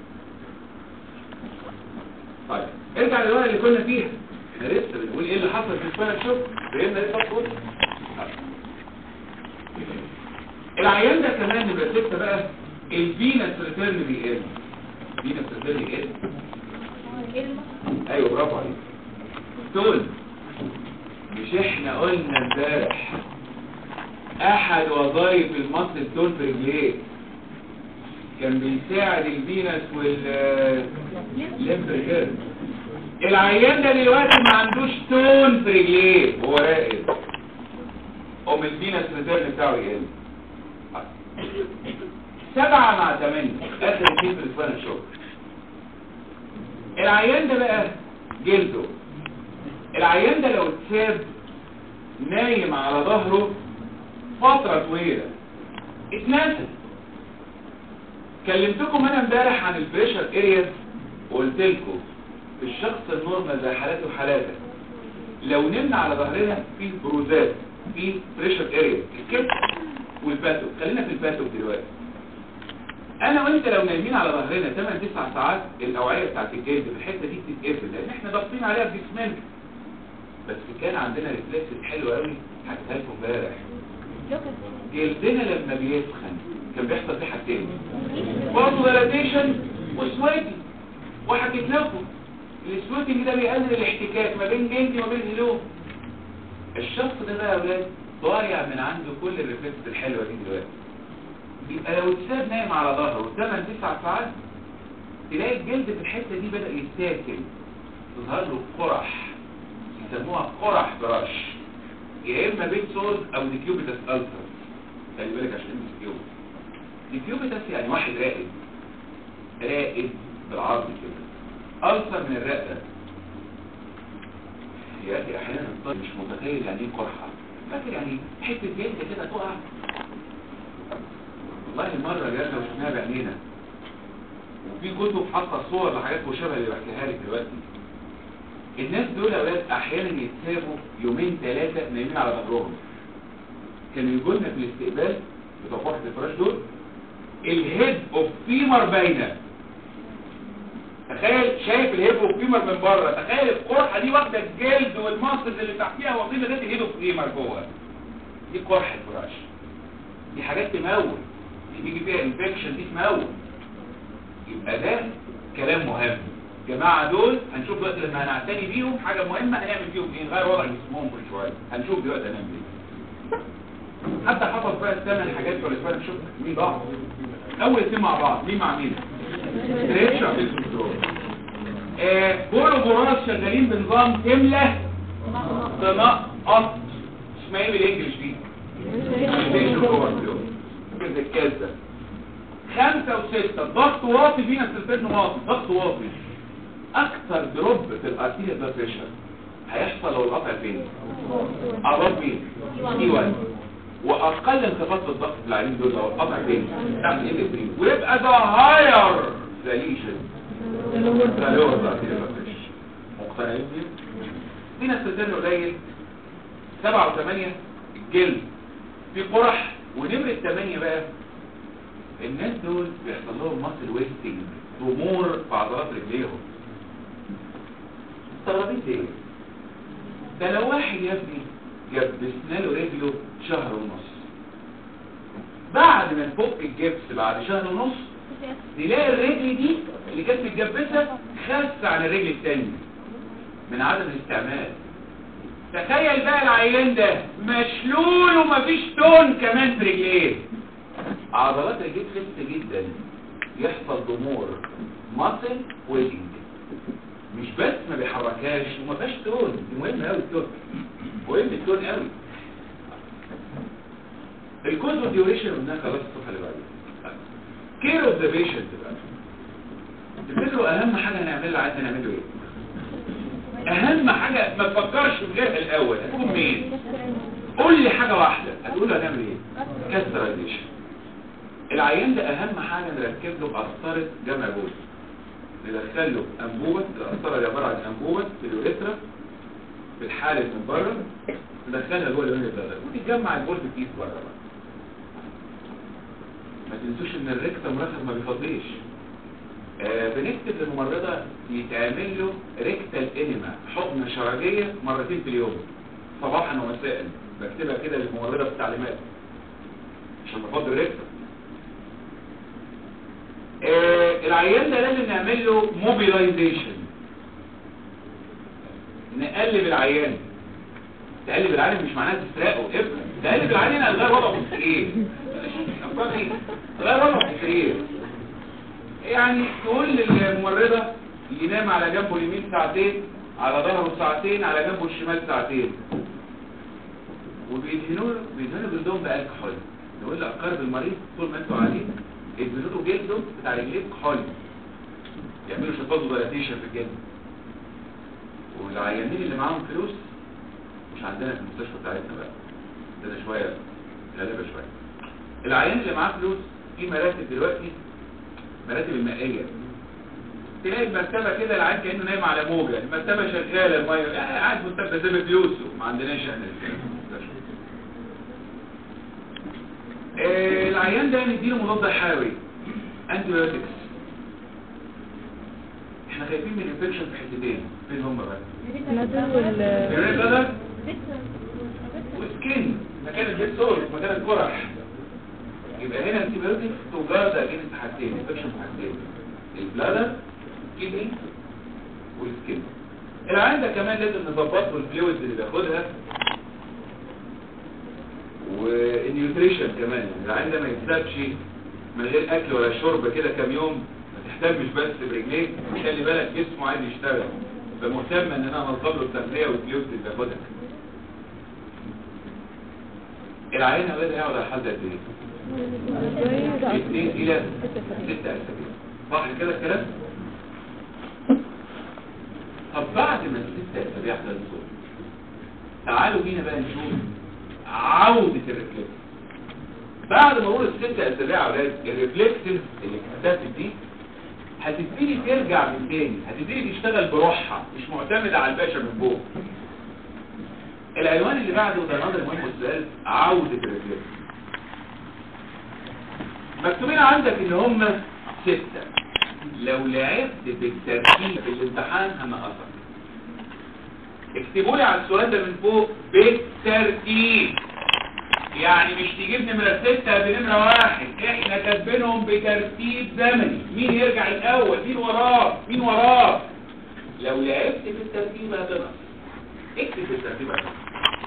Speaker 1: طيب ارجع للورقه اللي كنا فيها احنا لسه بنقول ايه اللي حصل في السباينال شوك فهمنا ايه الضغط العيان ده كمان نبقى ستة بقى الفينس ريتيرن بيقل فينس ريتيرن بيقل ايوه برافو عليك ستون مش احنا قلنا امبارح احد وظائف المصل ستون في رجليه كان بيساعد الفينس والليمف ريتيرن العيان ده دلوقتي ما عندوش ستون في رجليه هو راقد ام الفينس ريتيرن بتاعه يقل سبعة مع ثمانية اخر اتنين في الاسبان الشغل العيان ده بقى جلده العيان ده لو اتساب نايم على ظهره فترة طويلة اتنسى كلمتكم انا امبارح عن البريشر ارياز وقلت لكم في الشخص النورمال زي حالاتي وحالاتك لو نمنا على ظهرنا في بروزات في بريشر ارياز الكتف والباتوك خلينا في الباتوك دلوقتي انا وانت لو نايمين على ظهرنا 8 9 ساعات الاوعيه بتاعت الجلد في الحته دي بتتقفل لان احنا ضاغطين عليها بجسمنا بس كان عندنا ريفلكس حلو قوي حكيتها لكم امبارح جلدنا لما بيسخن كان بيحصل فيه حاجتين برضه ديلاتيشن وسويتي وحكيت لكم السويتنج ده بيقلل الاحتكاك ما بين جلدي وما بين هدوم الشخص ده بقى يا اولاد ضايع من عنده كل الريفلكس الحلوه دي دلوقتي يبقى لو اتساب نايم على ظهره 8 9 ساعات تلاقي الجلد في الحته دي بدا يتاكل تظهر له قرح يسموها قرح براش يا اما بيت سولز او ديكيوبيتس التر خلي بالك عشان انت ديكيوبيتس ديكيوبيتس يعني واحد راقد راقد بالعرض كده التر من الرقبه يا اخي احيانا الطالب مش متخيل يعني ايه قرحه فاكر يعني حته جلد كده تقع والله مرة جالنا وشفناها بعينينا وفي كتب حاطه صور لحاجات مشابهه اللي بحكيها لك دلوقتي الناس دول يا اولاد احيانا يتسابوا يومين ثلاثه نايمين على ظهرهم كانوا يجوا لنا في الاستقبال بتوع فرحه الفراش دول الهيد اوف فيمر باينه تخيل شايف الهيد اوف فيمر من بره تخيل القرحه دي واخده الجلد والمصل اللي تحتيها واخدين لغايه الهيد اوف فيمر جوه دي قرحه الفراش دي حاجات تموت دي بيجي فيها انفكشن دي تموت يبقى ده كلام مهم جماعة دول هنشوف دلوقتي لما هنعتني بيهم حاجة مهمة هنعمل فيهم ايه نغير وضع جسمهم كل شوية هنشوف دلوقتي هنعمل ايه حتى حفظ بقى الثمان حاجات ولا اسمها نشوف مين بعض اول اثنين مع بعض مين مع مين ستريتشر آه بولو جراس شغالين بنظام تملة تنقط اسمها ايه بالانجلش دي كده الكاسة خمسة وستة ضغط واطي فينا السلفين واطي ضغط واطي اكثر دروب في الارتيريا بلاد بريشر هيحصل لو القطع فين اعراض مين دي 1 واقل انخفاض في الضغط في العينين دول لو القطع فين تحت ال 3 ويبقى ده هاير سليشن ده اللي هو الارتيريا بلاد بريشر مقتنعين بيه فينا السلفين قليل 7 و8 الجلد في قرح ونمرة 8 بقى الناس دول بيحصل لهم ماسل ويستنج ضمور في عضلات رجليهم استغربين ليه ده لو واحد يا ابني جاب بسناله رجله شهر ونص بعد ما نفك الجبس بعد شهر ونص نلاقي الرجل دي اللي كانت متجبسه خس عن الرجل الثانيه من عدم الاستعمال تخيل بقى العيان ده مشلول ومفيش تون كمان في رجليه عضلات الجسم خفت جدا يحصل ضمور ماسل ويدنج مش بس ما بيحركهاش وما فيهاش تون دي مهم قوي التون مهم التون قوي الكوز اوف ديوريشن قلناها خلاص الصفحه اللي بعدها كير اوف ذا بيشنت بقى تفتكروا اهم حاجه هنعملها عايزين نعمله ايه اهم حاجه ما تفكرش في غيرها الاول هتكون مين قول لي حاجه واحده هتقول هنعمل ايه كاسترايزيشن العيان ده اهم حاجه نركب له قسطره جمع بول ندخل له انبوبه القسطره دي عباره عن انبوبه في اليوريثرا بالحالة من بره ندخلها جوه اليورين بلادر وتتجمع البول في الكيس بره بقى ما تنسوش ان الريكتم رخص ما بيفضيش آه بنكتب للممرضة يتعمل له ريكتال انيما حقنة شرجية مرتين في اليوم صباحا ومساء بكتبها كده للممرضة في التعليمات عشان نفضي الريكتم آه العيان ده لازم نعمل له موبيلايزيشن نقلب العيان تقلب العيان مش معناها تسرقه افهم تقلب العيان هنا غير وضعه في السرير أفضل ايه غير وضعه في السرير يعني تقول للممرضة ينام على جنبه اليمين ساعتين على ظهره ساعتين على جنبه الشمال ساعتين وبيدهنوا له بيدهنوا جلدهم بالكحول نقول لأقارب المريض طول ما انتوا قاعدين ادهنوا له جلده بتاع رجليه كحول يعملوا شفاظ دلاتيشن في الجلد والعيانين اللي معاهم فلوس مش عندنا في المستشفى بتاعتنا بقى عندنا شوية غالبة شوية العيان اللي معاه فلوس في مراتب دلوقتي مراتب المائية تلاقي المرتبة كده العيان كأنه نايم على موجة المرتبة شغالة المية يعني قاعد مرتبة زي فلوسه ما عندناش احنا الكلام ده في المستشفى آه، العيان ده نديله مضاد حيوي انتي بايوتكس احنا خايفين من انفكشن في حتتين فين هم بقى
Speaker 2: نادر وال
Speaker 1: الريد بلد وسكين مكان البيت سورس مكان الجرح يبقى هنا انتي بايوتكس توجد اجنس حاجتين انفكشن في حاجتين البلادر كيدني والسكين العيان ده كمان لازم نظبط له الفلويدز اللي بياخدها والنيوتريشن كمان يعني العيان ده ما يتسابش من غير اكل ولا شرب كده كام يوم ما تهتمش بس برجليك خلي بالك جسمه عايز يشتغل فمهتم ان انا انظم له التغذيه والفلويدز اللي بياخدها العيان اولاد هيقعد على الحال ده قد ايه؟ اثنين الى ستة اسابيع صح كده الكلام؟ طب بعد ما الست اسابيع خلصوا تعالوا بينا بقى نشوف عودة الريفلكس بعد ما اقول الست اسابيع يا اولاد الريفلكسز اللي اكتسبت دي هتبتدي ترجع من تاني هتبتدي تشتغل بروحها مش معتمدة على الباشا من فوق العنوان اللي بعده ده نظر مهم السؤال عودة الريفلكس مكتوبين عندك ان هم ستة لو لعبت بالترتيب في الامتحان هنقصك اكتبوا لي على السؤال ده من فوق بالترتيب يعني مش تجيب نمرة ستة بنمرة واحد احنا كاتبينهم بترتيب زمني مين يرجع الاول مين وراه مين وراه لو لعبت بالترتيب هتنقص اكتب بالترتيب هتنقص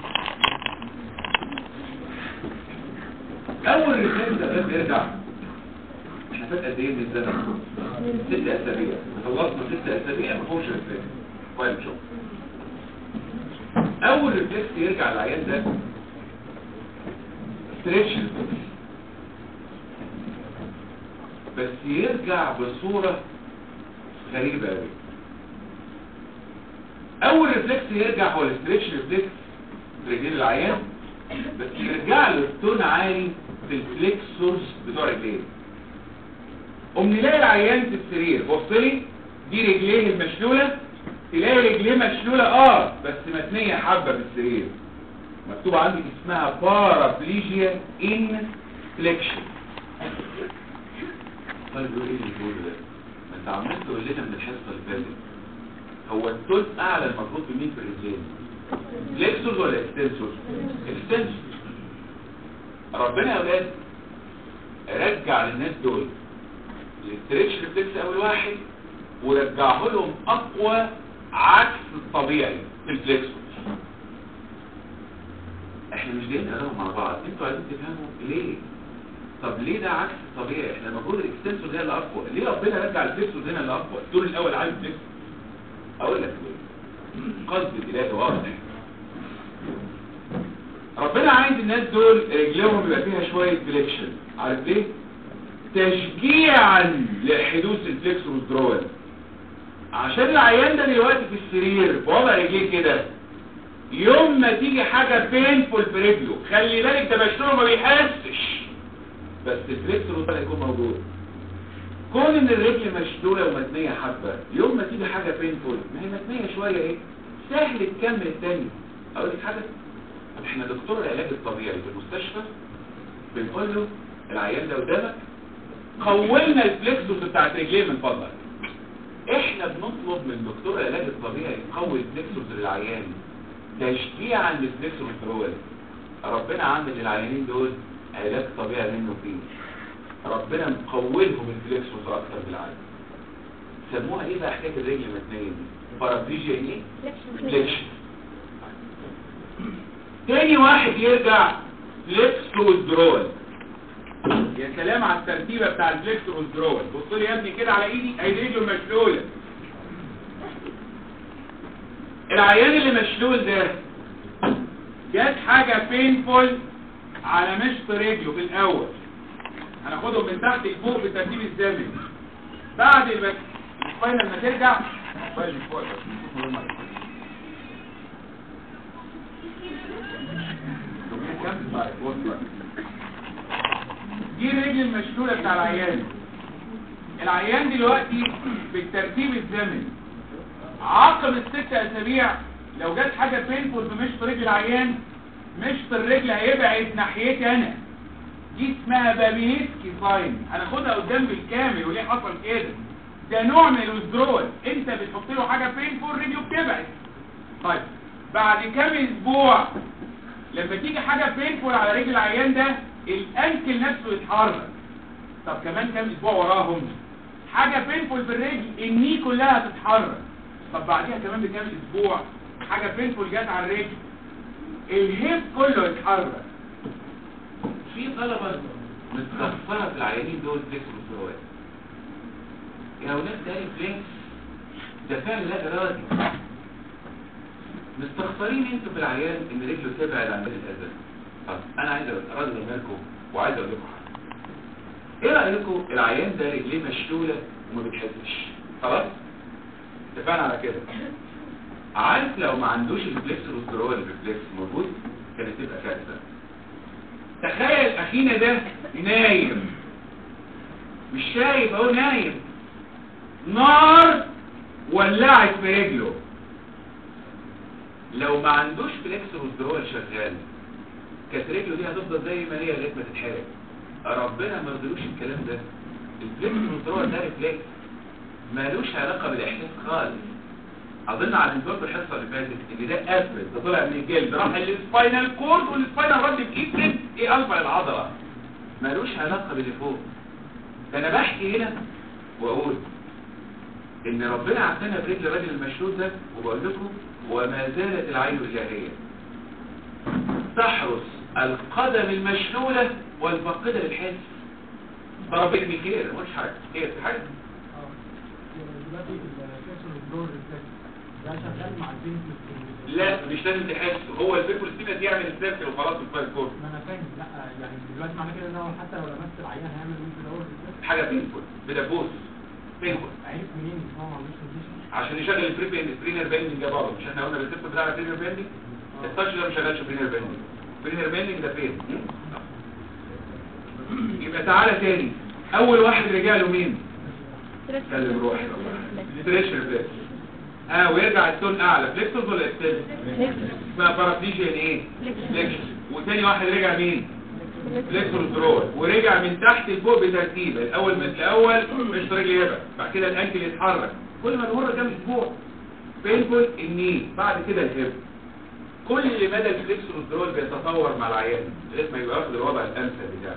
Speaker 1: اول رسالة ده بيرجع احنا فات قد ايه من الزمن ست اسابيع خلصنا ست اسابيع ما فيهوش ريفلكس طيب شوف اول ريفلكس يرجع العيان ده ستريتش بس يرجع بصورة غريبة قوي اول ريفلكس يرجع هو الستريتش ريفلكس في رجلين العيان بس يرجع له التون عالي في الفليكسورز بتوع رجليه قوم نلاقي العيان في السرير بص لي دي رجليه المشلوله تلاقي رجليه مشلوله اه بس متنيه حبه في السرير مكتوب عندي اسمها بارابليجيا ان فليكشن طيب ايه اللي بيقوله ده ما انت عمال تقول لنا من الحصه اللي فاتت هو التون اعلى المفروض في مين في الرجلين فليكسورز ولا اكستنسورز اكستنسورز ربنا يا اولاد رجع للناس دول الاستريتش ريفلكس اول واحد ورجعه لهم اقوى عكس الطبيعي في الفليكسورز احنا مش جايين نقراهم مع بعض انتوا عايزين تفهموا ليه طب ليه ده عكس الطبيعي احنا المفروض الاكستنسور هي اللي اقوى ليه ربنا رجع الفليكسور هنا اللي اقوى الدور الاول عايز فليكسور اقول لك ليه قصد الالهي واضح ربنا عايز الناس دول رجلهم يبقى فيها شويه فليكشن عارف ليه تشجيعا لحدوث الفليكس والدرول عشان العيان ده دلوقتي في السرير بوضع رجليه كده يوم ما تيجي حاجة بينفول في رجله خلي بالك ده مشروع ما بيحسش بس الفليكسور ده هيكون موجود كون ان الرجل مشدوله ومتنيه حبه يوم ما تيجي حاجه بينفول ما هي متنيه شويه ايه سهل تكمل التاني اقول لك حاجه احنا دكتور العلاج الطبيعي في المستشفى بنقول له العيان ده قدامك قولنا الفليكسوس بتاعت رجليه من فضلك احنا بنطلب من دكتور العلاج الطبيعي يقوي الفليكسوس للعيان تشجيعا للفليكسوس الفروالي ربنا عامل للعيانين دول علاج طبيعي منه فيه ربنا مقولهم الفليكسوس اكتر بالعالم سموها ايه بقى حكايه الرجل المتنيه دي بارافيجيا ايه فليكشن تاني واحد يرجع فليكس وذرول يا سلام على الترتيبه بتاع الفليكس والذرول بص لي يا ابني كده على ايدي ايدي رجله مشلوله العيان اللي مشلول ده جت حاجه بينفول على مشط رجله في الاول هناخدهم من تحت لفوق بالترتيب الزمني بعد البك الفاينل لما ترجع فاينل فوق دي الرجل المشلولة بتاع العيان العيان دلوقتي بالترتيب الزمني عقب الست اسابيع لو جت حاجة بينفول في مشط رجل العيان مشط الرجل هيبعد ناحيتي انا دي اسمها بابينسكي ساين هناخدها قدام بالكامل وليه حصل كده ده نوع من الوزدرول انت بتحط له حاجه بينفول رجله بتبعد طيب بعد كام اسبوع لما تيجي حاجه بينفول على رجل العيان ده الانكل نفسه يتحرك طب كمان كام اسبوع وراهم حاجه بينفول في الرجل الني كلها تتحرك طب بعديها كمان بكام اسبوع حاجه بينفول جت على الرجل الهيب كله يتحرك في طلبة متكفرة في العيانين دول فليكس والسروات يا ولاد ده فليكس ده فعل لا ارادي مستخسرين انتوا في العيان ان رجله تبعد عن بيت الاسد طب انا عايز ارد لكم وعايز اقول لكم حاجه ايه رايكم العيان ده رجليه مشلوله وما بتحسش خلاص اتفقنا على كده عارف لو ما عندوش الفليكس والسروال الريفلكس موجود كانت تبقى كارثه تخيل اخينا ده نايم مش شايف اهو نايم نار ولعت في رجله لو ما عندوش فليكس والدرول شغال كانت رجله دي هتفضل زي ما هي لغايه ما تتحرق ربنا ما رضيلوش الكلام ده الفليكس والدرول ده ريفلكس مالوش علاقه بالاحساس خالص اظن على الدكتور الحصه اللي فاتت ان ده قفل ده طلع من الجلد راح للسباينال كورد والسباينال رد بايد ايه الفا العضله مالوش علاقه باللي فوق ده انا بحكي هنا واقول ان ربنا عطانا برجل الراجل المشلول ده وبقول لكم وما زالت العين الالهيه تحرس القدم المشلوله والفاقده للحس ضربت ميكير مش حاجه هي في حاجه
Speaker 2: دلوقتي الكسر الدور ده شغال مع البنت
Speaker 1: لا مش لازم تحس هو الفيكول ستيمة دي يعمل السيركل وخلاص الفايل كورد
Speaker 2: ما انا فاهم لا يعني دلوقتي معنى كده ان هو حتى لو لمست العيان هيعمل بنت دور
Speaker 1: حاجه بينفول بدبوس بينفول
Speaker 2: عرف منين ان هو ما عندوش كونديشن
Speaker 1: عشان يشغل الفري الفرينر باندنج ده برضه مش احنا قلنا الريسبت بتاع الفرينر باندنج التاتش ده ما شغالش فرينر باندنج فرينر باندنج ده فين يبقى تعالى تاني اول واحد رجع له مين كلم روحي ستريش ريفلكس اه ويرجع التون اعلى فليكسوس ولا اكستنس اسمها بارابليجيا ايه فليكشن وتاني واحد رجع مين فليكسور درول ورجع من تحت لفوق بترتيب الاول من الاول مش رجل يبقى بعد كده الانكل يتحرك كل ما نمر كام اسبوع بينفول الني بعد كده الهيب كل مدى الفليكسور درول بيتطور مع العيان لغايه ما يبقى واخد الوضع الامثل بتاعه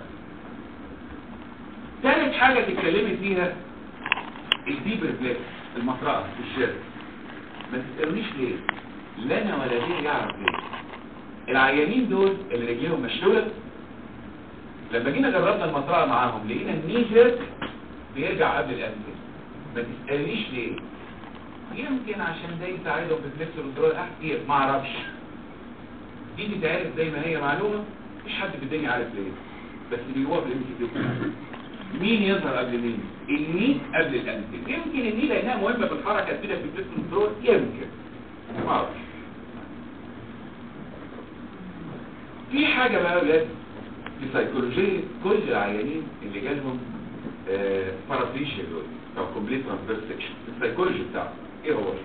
Speaker 1: ثالث حاجه تتكلمي فيها الديب ريفلكس المطرقه في الشارع ما تسألونيش ليه لا انا ولا غيري يعرف ليه العيانين دول اللي رجليهم مشلولة لما جينا جربنا المطرقه معاهم لقينا النيجر بيرجع قبل الانفل ما تسألنيش ليه يمكن عشان ده يساعدهم في فليكس والدرول احكي ما اعرفش دي تتعرف زي ما هي معلومه مفيش حد في الدنيا عارف ليه بس بيجوها في الام مين يظهر قبل مين الني قبل الانتل يمكن الني لانها مهمه في الحركه كده في الجسم الكنترول يمكن ما اعرفش في حاجه بقى يا ولاد في سيكولوجية كل العيانين اللي جالهم بارافيشيا دول او كومبليت ترانسفير سيكشن السيكولوجي بتاعهم ايه هو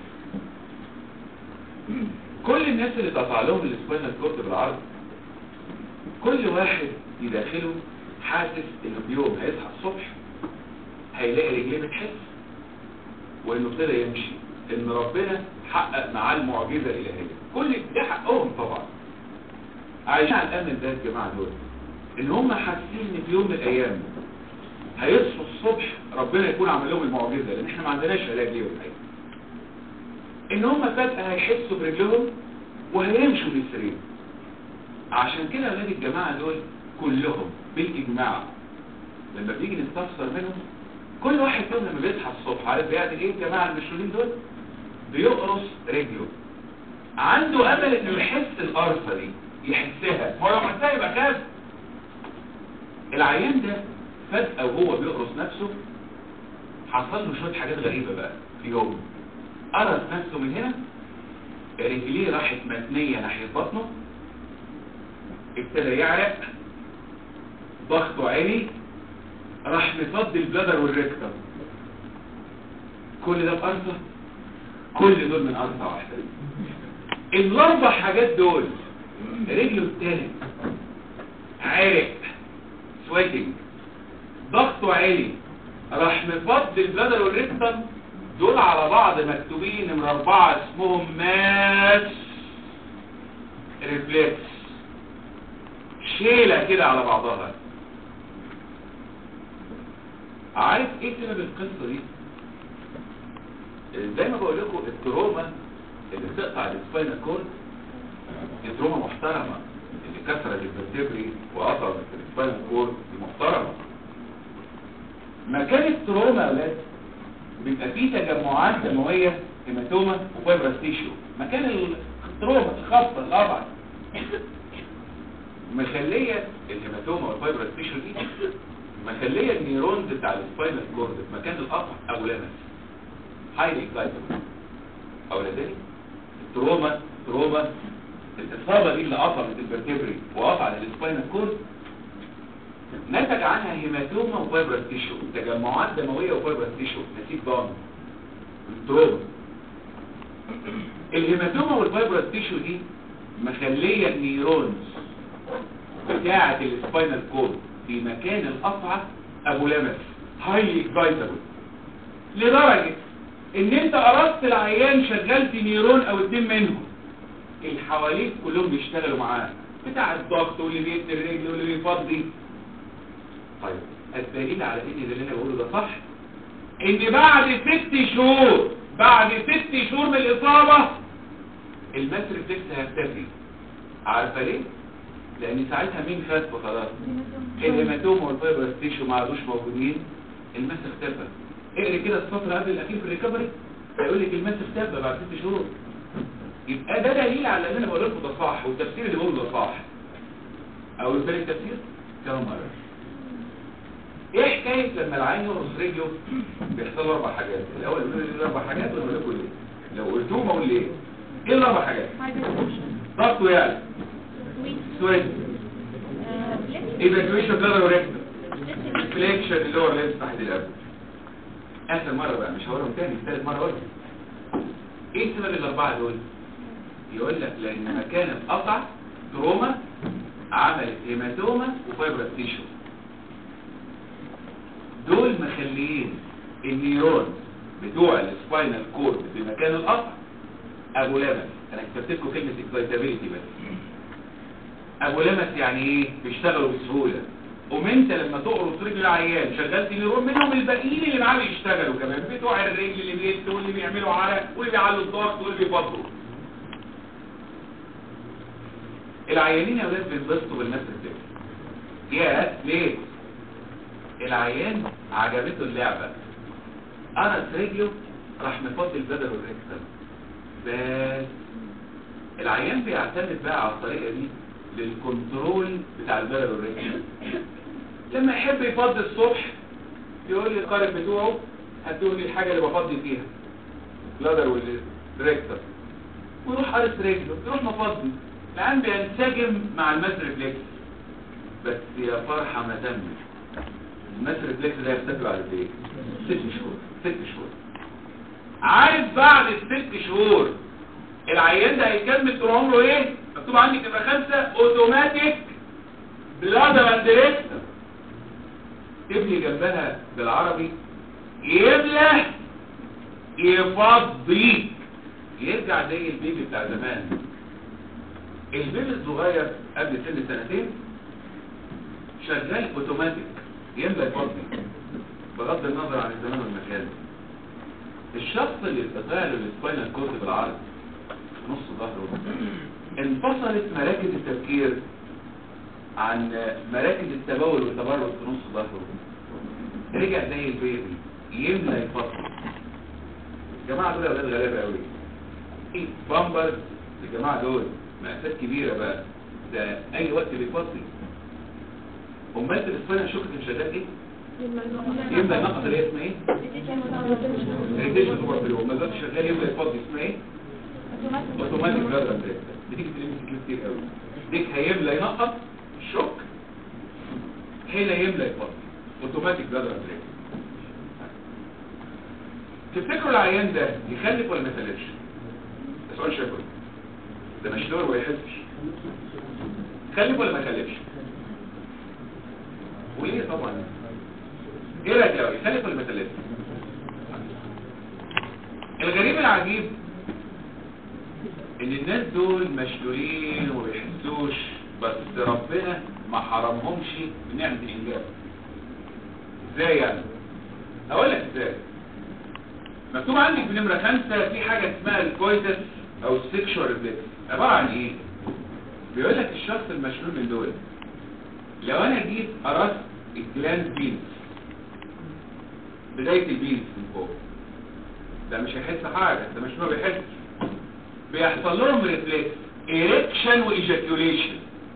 Speaker 1: كل الناس اللي اتقطع لهم السباينال كورد بالعرض كل واحد يداخله حاسس انه بيوم هيصحى الصبح هيلاقي رجليه بتحس وانه ابتدى يمشي ان ربنا حقق معاه المعجزه الالهيه كل ده حقهم طبعا عايشين على الامل ده الجماعه دول ان هم حاسين ان في يوم من الايام هيصحوا الصبح ربنا يكون عمل لهم المعجزه لان احنا ما عندناش علاج ليهم الحقيقه ان هم فجاه هيحسوا برجلهم وهيمشوا بالسرير عشان كده اولاد الجماعه دول كلهم بالاجماع لما بيجي نستفسر منهم كل واحد فيهم لما بيصحى الصبح عارف بيعمل ايه الجماعه المشهورين دول بيقرص رجله عنده امل انه يحس القرصه دي يحسها هو لو حسها يبقى خاف العيان ده فجأة وهو بيقرص نفسه حصل له شوية حاجات غريبة بقى في يوم قرص نفسه من هنا رجليه راحت متنية ناحية بطنه ابتدى يعرق ضغطه عالي راح مفضي البلدر والريكتم كل ده بقرصة كل دول من قرصة واحدة الاربع حاجات دول رجله التالت عرق سويتنج ضغطه عالي راح مفضي البلدر والريكتم دول على بعض مكتوبين نمرة أربعة اسمهم ماس ريفلكس شيلة كده على بعضها عارف ايه سبب القصة دي زي ما بقول لكم التروما اللي بتقطع السباينال كورد التروما محترمة اللي كسرت الفرتبري وقطعت السباينال كورد دي محترمة مكان التروما يا ولاد بيبقى فيه تجمعات دموية هيماتوما وفايبرس تيشو مكان التروما الخاصة الأبعد مخلية الهيماتوما والفايبرس تيشو دي مخلية النيرونز بتاع السباينال كورد في مكان القطع او لمس هايلي اكسايتبل او لذلك التروما تروما الاصابة دي اللي قطعت الفرتبري وقطعت السباينال كورد نتج عنها هيماتوما وفايبرس تيشو تجمعات دموية وفايبرس تيشو نسيج ضامن التروما الهيماتوما والفايبرس تيشو دي مخلية النيرونز بتاعة السباينال كورد في مكان القطعة ابو لمس هايلي اكسايتبل لدرجة ان انت قرصت العيان شغلت نيرون او اتنين منهم اللي حواليك كلهم بيشتغلوا معاه بتاع الضغط واللي بيقتل الرجل واللي بيفضي طيب الدليل على ان اللي انا بقوله ده صح ان بعد ست شهور بعد ست شهور من الاصابة المتر فليكس هيختفي عارفة ليه؟ لان ساعتها مين خف خلاص الهيماتوما والفايبرس تيشو ما عادوش موجودين المس اختفى اقري كده السطر قبل الاخير في الريكفري هيقول لك المس اختفى بعد ست شهور يبقى ده دليل على اللي انا بقول لكم ده صح والتفسير اللي بقوله ده صح او الثاني التفسير كمان مره ايه حكايه لما العين يقرص رجله بيحصل له اربع حاجات الاول يقول لي الاربع حاجات ولا بقول لكم ليه لو قلتوهم اقول ليه ايه الاربع حاجات ضغطه يعني سويت ايفاكويشن بلادر وريكتر فليكشن اللي هو اللي تحت القلب اخر مره بقى مش هقولهم تاني ثالث مره اقولهم ايه سبب الاربعه دول يقول لك لان مكان القطع تروما عملت هيماتوما وفايبرس تيشو دول مخليين النيرون بتوع السباينال كورد في مكان القطع ابو لمس انا كتبت لكم كلمه اكسايتابيلتي بس ابو لمس يعني ايه بيشتغلوا بسهوله قوم انت لما تقرص رجل العيان شغلت نيرون منهم الباقيين اللي معاه بيشتغلوا كمان بتوع الرجل اللي بيلت واللي بيعملوا عرق واللي بيعلوا الضغط واللي بيفضوا العيانين يا ولاد بينبسطوا بالناس كده يا ليه العيان عجبته اللعبه قرص رجله راح مفضي البدل والركبه بس العيان بيعتمد بقى على الطريقه دي للكنترول بتاع البلد والرجل لما يحب يفضي الصبح يقول لي القارب بتوعه هاتوا لي الحاجه اللي بفضي فيها لادر والريكتر ويروح قارس رجله يروح مفضي العيان بينسجم مع الماس ريفلكس بس يا فرحة ما تمت الماس ريفلكس ده يختفي بعد قد ايه؟ ست شهور ست شهور عارف بعد الست شهور العيان ده هيكمل طول عمره ايه؟ مكتوب عندي تبقى خمسة اوتوماتيك بلادر اندريكت تبني جنبها بالعربي يملى يفضي يرجع زي البيبي بتاع زمان البيبي الصغير قبل سن سنتين شغال اوتوماتيك يملى يفضي بغض النظر عن الزمان والمكان الشخص اللي اتقطع له السباينال كورد بالعرض نص ظهره انفصلت مراكز التفكير عن مراكز التبول والتبرد في نص ظهره رجع زي البيبي يملى يفصل الجماعه دول اولاد غلابه قوي ايه بامبرز الجماعه دول مأساة كبيره بقى ده اي وقت بيفصل امال السباينال شوكت شغال ايه؟ يملى النقط اللي هي اسمها ايه؟ ريتيشن اوفر بلو ما دلوقتي شغال يملى يفضي اسمها ايه؟ اوتوماتيك بلاد بريك بتيجي في الام كتير قوي ديك هيملى ينقط الشوك هنا يملى يفضي اوتوماتيك بلاد بريك تفتكروا العيان ده يخلف ولا ما يخلفش؟ ده سؤال شكل ده مشلور وما يحسش يخلف ولا ما يخلفش؟ وليه طبعا ايه رايك يا يخلف ولا ما يخلفش؟ الغريب العجيب ان الناس دول مشلولين وما بيحسوش بس ربنا ما حرمهمش من نعمه الانجاب ازاي يعني اقول لك ازاي مكتوب عندك في نمره خمسة في حاجه اسمها الكويتس او السكشوال ريفلكس عباره عن ايه بيقول لك الشخص المشلول من دول لو انا جيت قرصت الجلاند بينز بدايه البينز من فوق ده مش هيحس حاجه ده مش ما بيحس بيحصل لهم ريفلكس ايركشن وايجاكيوليشن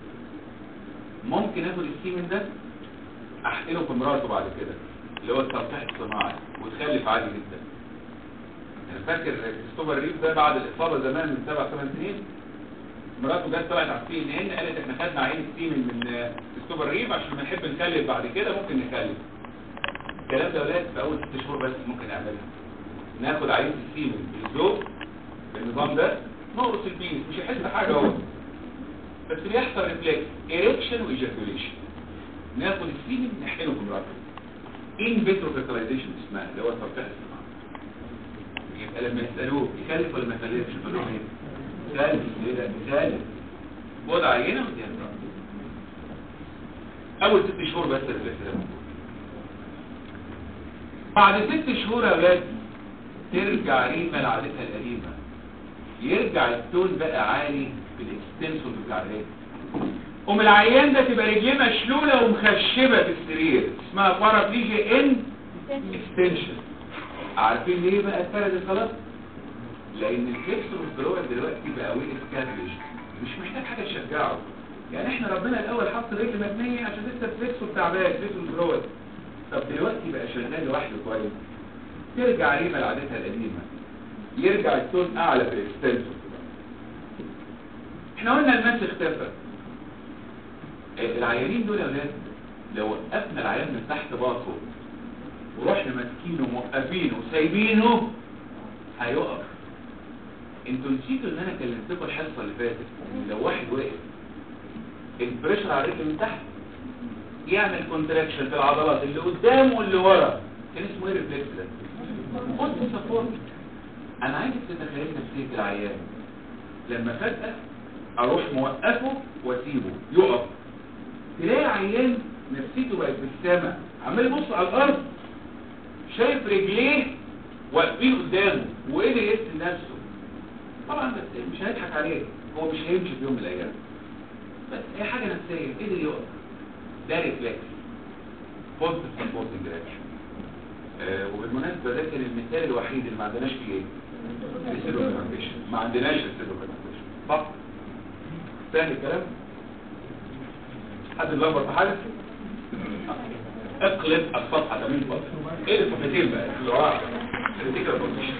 Speaker 1: ممكن اخد السيمن ده احقنه في مراته بعد كده اللي هو الترفيع الصناعي وتخلف عادي جدا انا فاكر كريستوفر ريف ده بعد الاصابه زمان من سبع ثمان سنين مراته جت طلعت على السي ان ان قالت احنا خدنا عين السيمن من كريستوفر ريف عشان بنحب نخلف بعد كده ممكن نخلف الكلام ده يا ولاد في اول ست شهور بس ممكن نعملها ناخد عينه السيمن بالزوج بالنظام ده نقرص البينس مش هيحس حاجه هو بس بيحصل ريفلكس ايركشن وايجاكوليشن ناخد السيمن نحقنه في مراته ان فيترو فيرتلايزيشن اسمها اللي هو الترفيه الصناعي يبقى لما يسالوه يخلف ولا ما يخلفش يقول لهم ايه خالف ليه ده خالف وضع عينه ودي اول ست شهور بس الريفلكس ده بعد ست شهور يا ولاد ترجع ريمة لعادتها القديمة يرجع التون بقى عالي في الاكستنسور بتاع الرجل قوم العيان ده تبقى رجليه مشلولة ومخشبة في السرير اسمها بارابليجيا ان اكستنشن عارفين ليه بقى اتفرد خلاص لان الفليكسور الجلوال دلوقتي بقى ويل اسكابلش مش محتاج حاجه تشجعه يعني احنا ربنا الاول حط رجل مبنيه عشان لسه الفليكسور تعبان فليكسور الجلوال طب دلوقتي بقى شغال لوحده كويس ترجع ريمة لعادتها القديمة يرجع التون اعلى في الاكستنسور احنا قلنا الماس اختفى العيانين دول يا ولاد لو وقفنا العيان من تحت باطه ورحنا ماسكينه موقفينه وسايبينه هيقف انتوا نسيتوا ان انا كلمتكم الحصه اللي فاتت ان لو واحد وقف البريشر على الرجل من تحت يعمل كونتراكشن في العضلات اللي قدام واللي ورا كان اسمه ايه ريفلكس ده قلت سبورت انا عايزك تتخيل نفسيه العيان لما فجاه اروح موقفه واسيبه يقف تلاقي عيان نفسيته بقت بالسما عمال يبص على الارض شايف رجليه واقفين قدامه وقدر يرسم نفسه طبعا بس مش هنضحك عليه هو مش هيمشي في يوم من الايام بس هي حاجه نفسيه قدر يقف ده ريفلكس بوزيتيف سبورتنج رياكشن وبالمناسبه ده كان المثال الوحيد اللي ما عندناش فيه ايه؟ السيلوكارنيشن ما عندناش السيلوكارنيشن صح؟ فاهم الكلام؟ حد ملخبط في حاجه؟ اقلب الصفحه ده من فضلك ايه الصفحتين بقى اللي وراها الريتيكال بوزيشن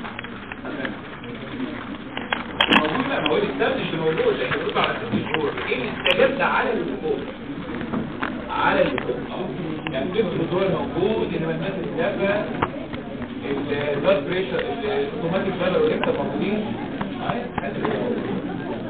Speaker 1: موجود بقى ما هو الكتاب مش موجود احنا بنقول على ست شهور ايه الاستجابه ده على اللي فوق على اللي فوق اه يعني الدكتور دول موجود انما الناس اللي دافع البلاد بريشر الاوتوماتيك فالور لسه موجودين أيوة، هذا اللي موجود.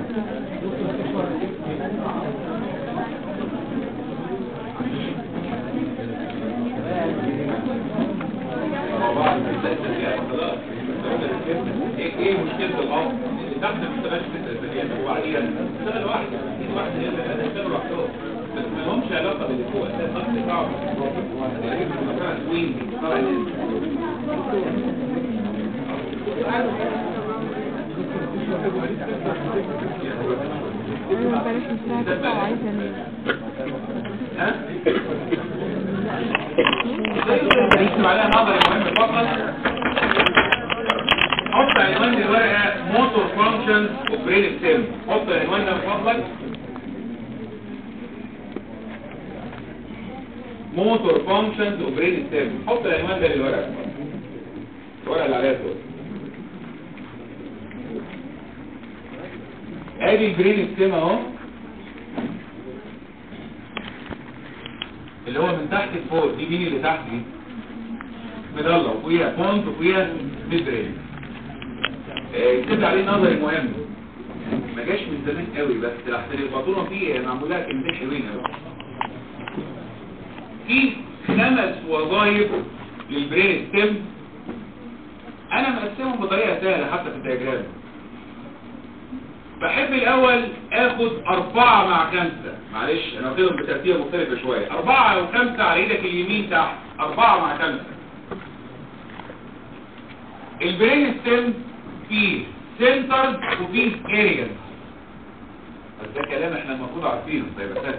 Speaker 1: مع بعض الاساسيات خلاص ايه ايه مشكله الارض اللي تحت ما بتشتغلش في الاساسيات وبعديها تشتغل واحده في واحده هي اللي قاعده تشتغل لوحدهم بس ما لهمش علاقه باللي فوق اساس الضغط صعب يعني مثلا سوينج طلع
Speaker 3: انا امبارح من الساعة 9 وعايزة انام
Speaker 1: ها نكتب عليها نظري مهم فقط حط عنوان الورقه موتور فانكشنز وبرين ستيم حط العنوان ده من فضلك موتور فانكشنز وبرين ستيم حط العنوان ده للورقه الورقه اللي عليها دول ادي البرين ستيم اهو اللي هو من تحت لفوق دي مين اللي تحت دي مضله وفيها بونت وفيها ميد برين كتب عليه نظري مهم ما جاش من زمان قوي بس لحسن الباطونه فيه معمول لها كلمتين حلوين قوي في خمس وظائف للبرين ستيم انا مقسمهم بطريقه سهله حتى في الدياجرام بحب الاول اخد اربعة مع خمسة معلش انا واخدهم بترتيب مختلفة شوية اربعة او خمسة على ايدك اليمين تحت اربعة مع خمسة البرين ستيم فيه سنترز وفيه ارياز بس ده كلام احنا المفروض عارفينه طيب اساسا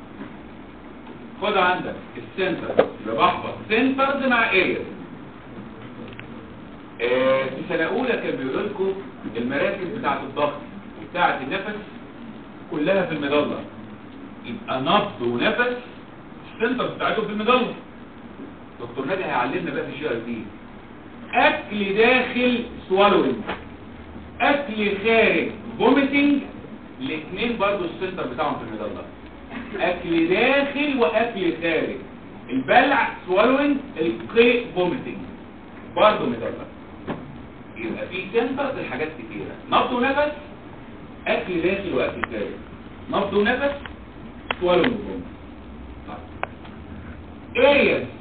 Speaker 1: خد عندك السنتر يبقى بحفظ سنترز مع ارياز آه، في سنة أولى كان بيقول لكم المراكز بتاعة الضغط وبتاعة النفس كلها في المظلة يبقى نبض ونفس السنتر بتاعتهم في المظلة دكتور نادي هيعلمنا بقى في الجي اي تي أكل داخل سوالوينج أكل خارج فوميتنج الاثنين برضو السنتر بتاعهم في المظلة أكل داخل وأكل خارج البلع سوالوينج القيء فوميتنج برضه مظلة يبقى في سنتر الحاجات كتيرة نبض ونفس اكل داخل واكل خارج نبض ونفس سوالو وجوم ارياز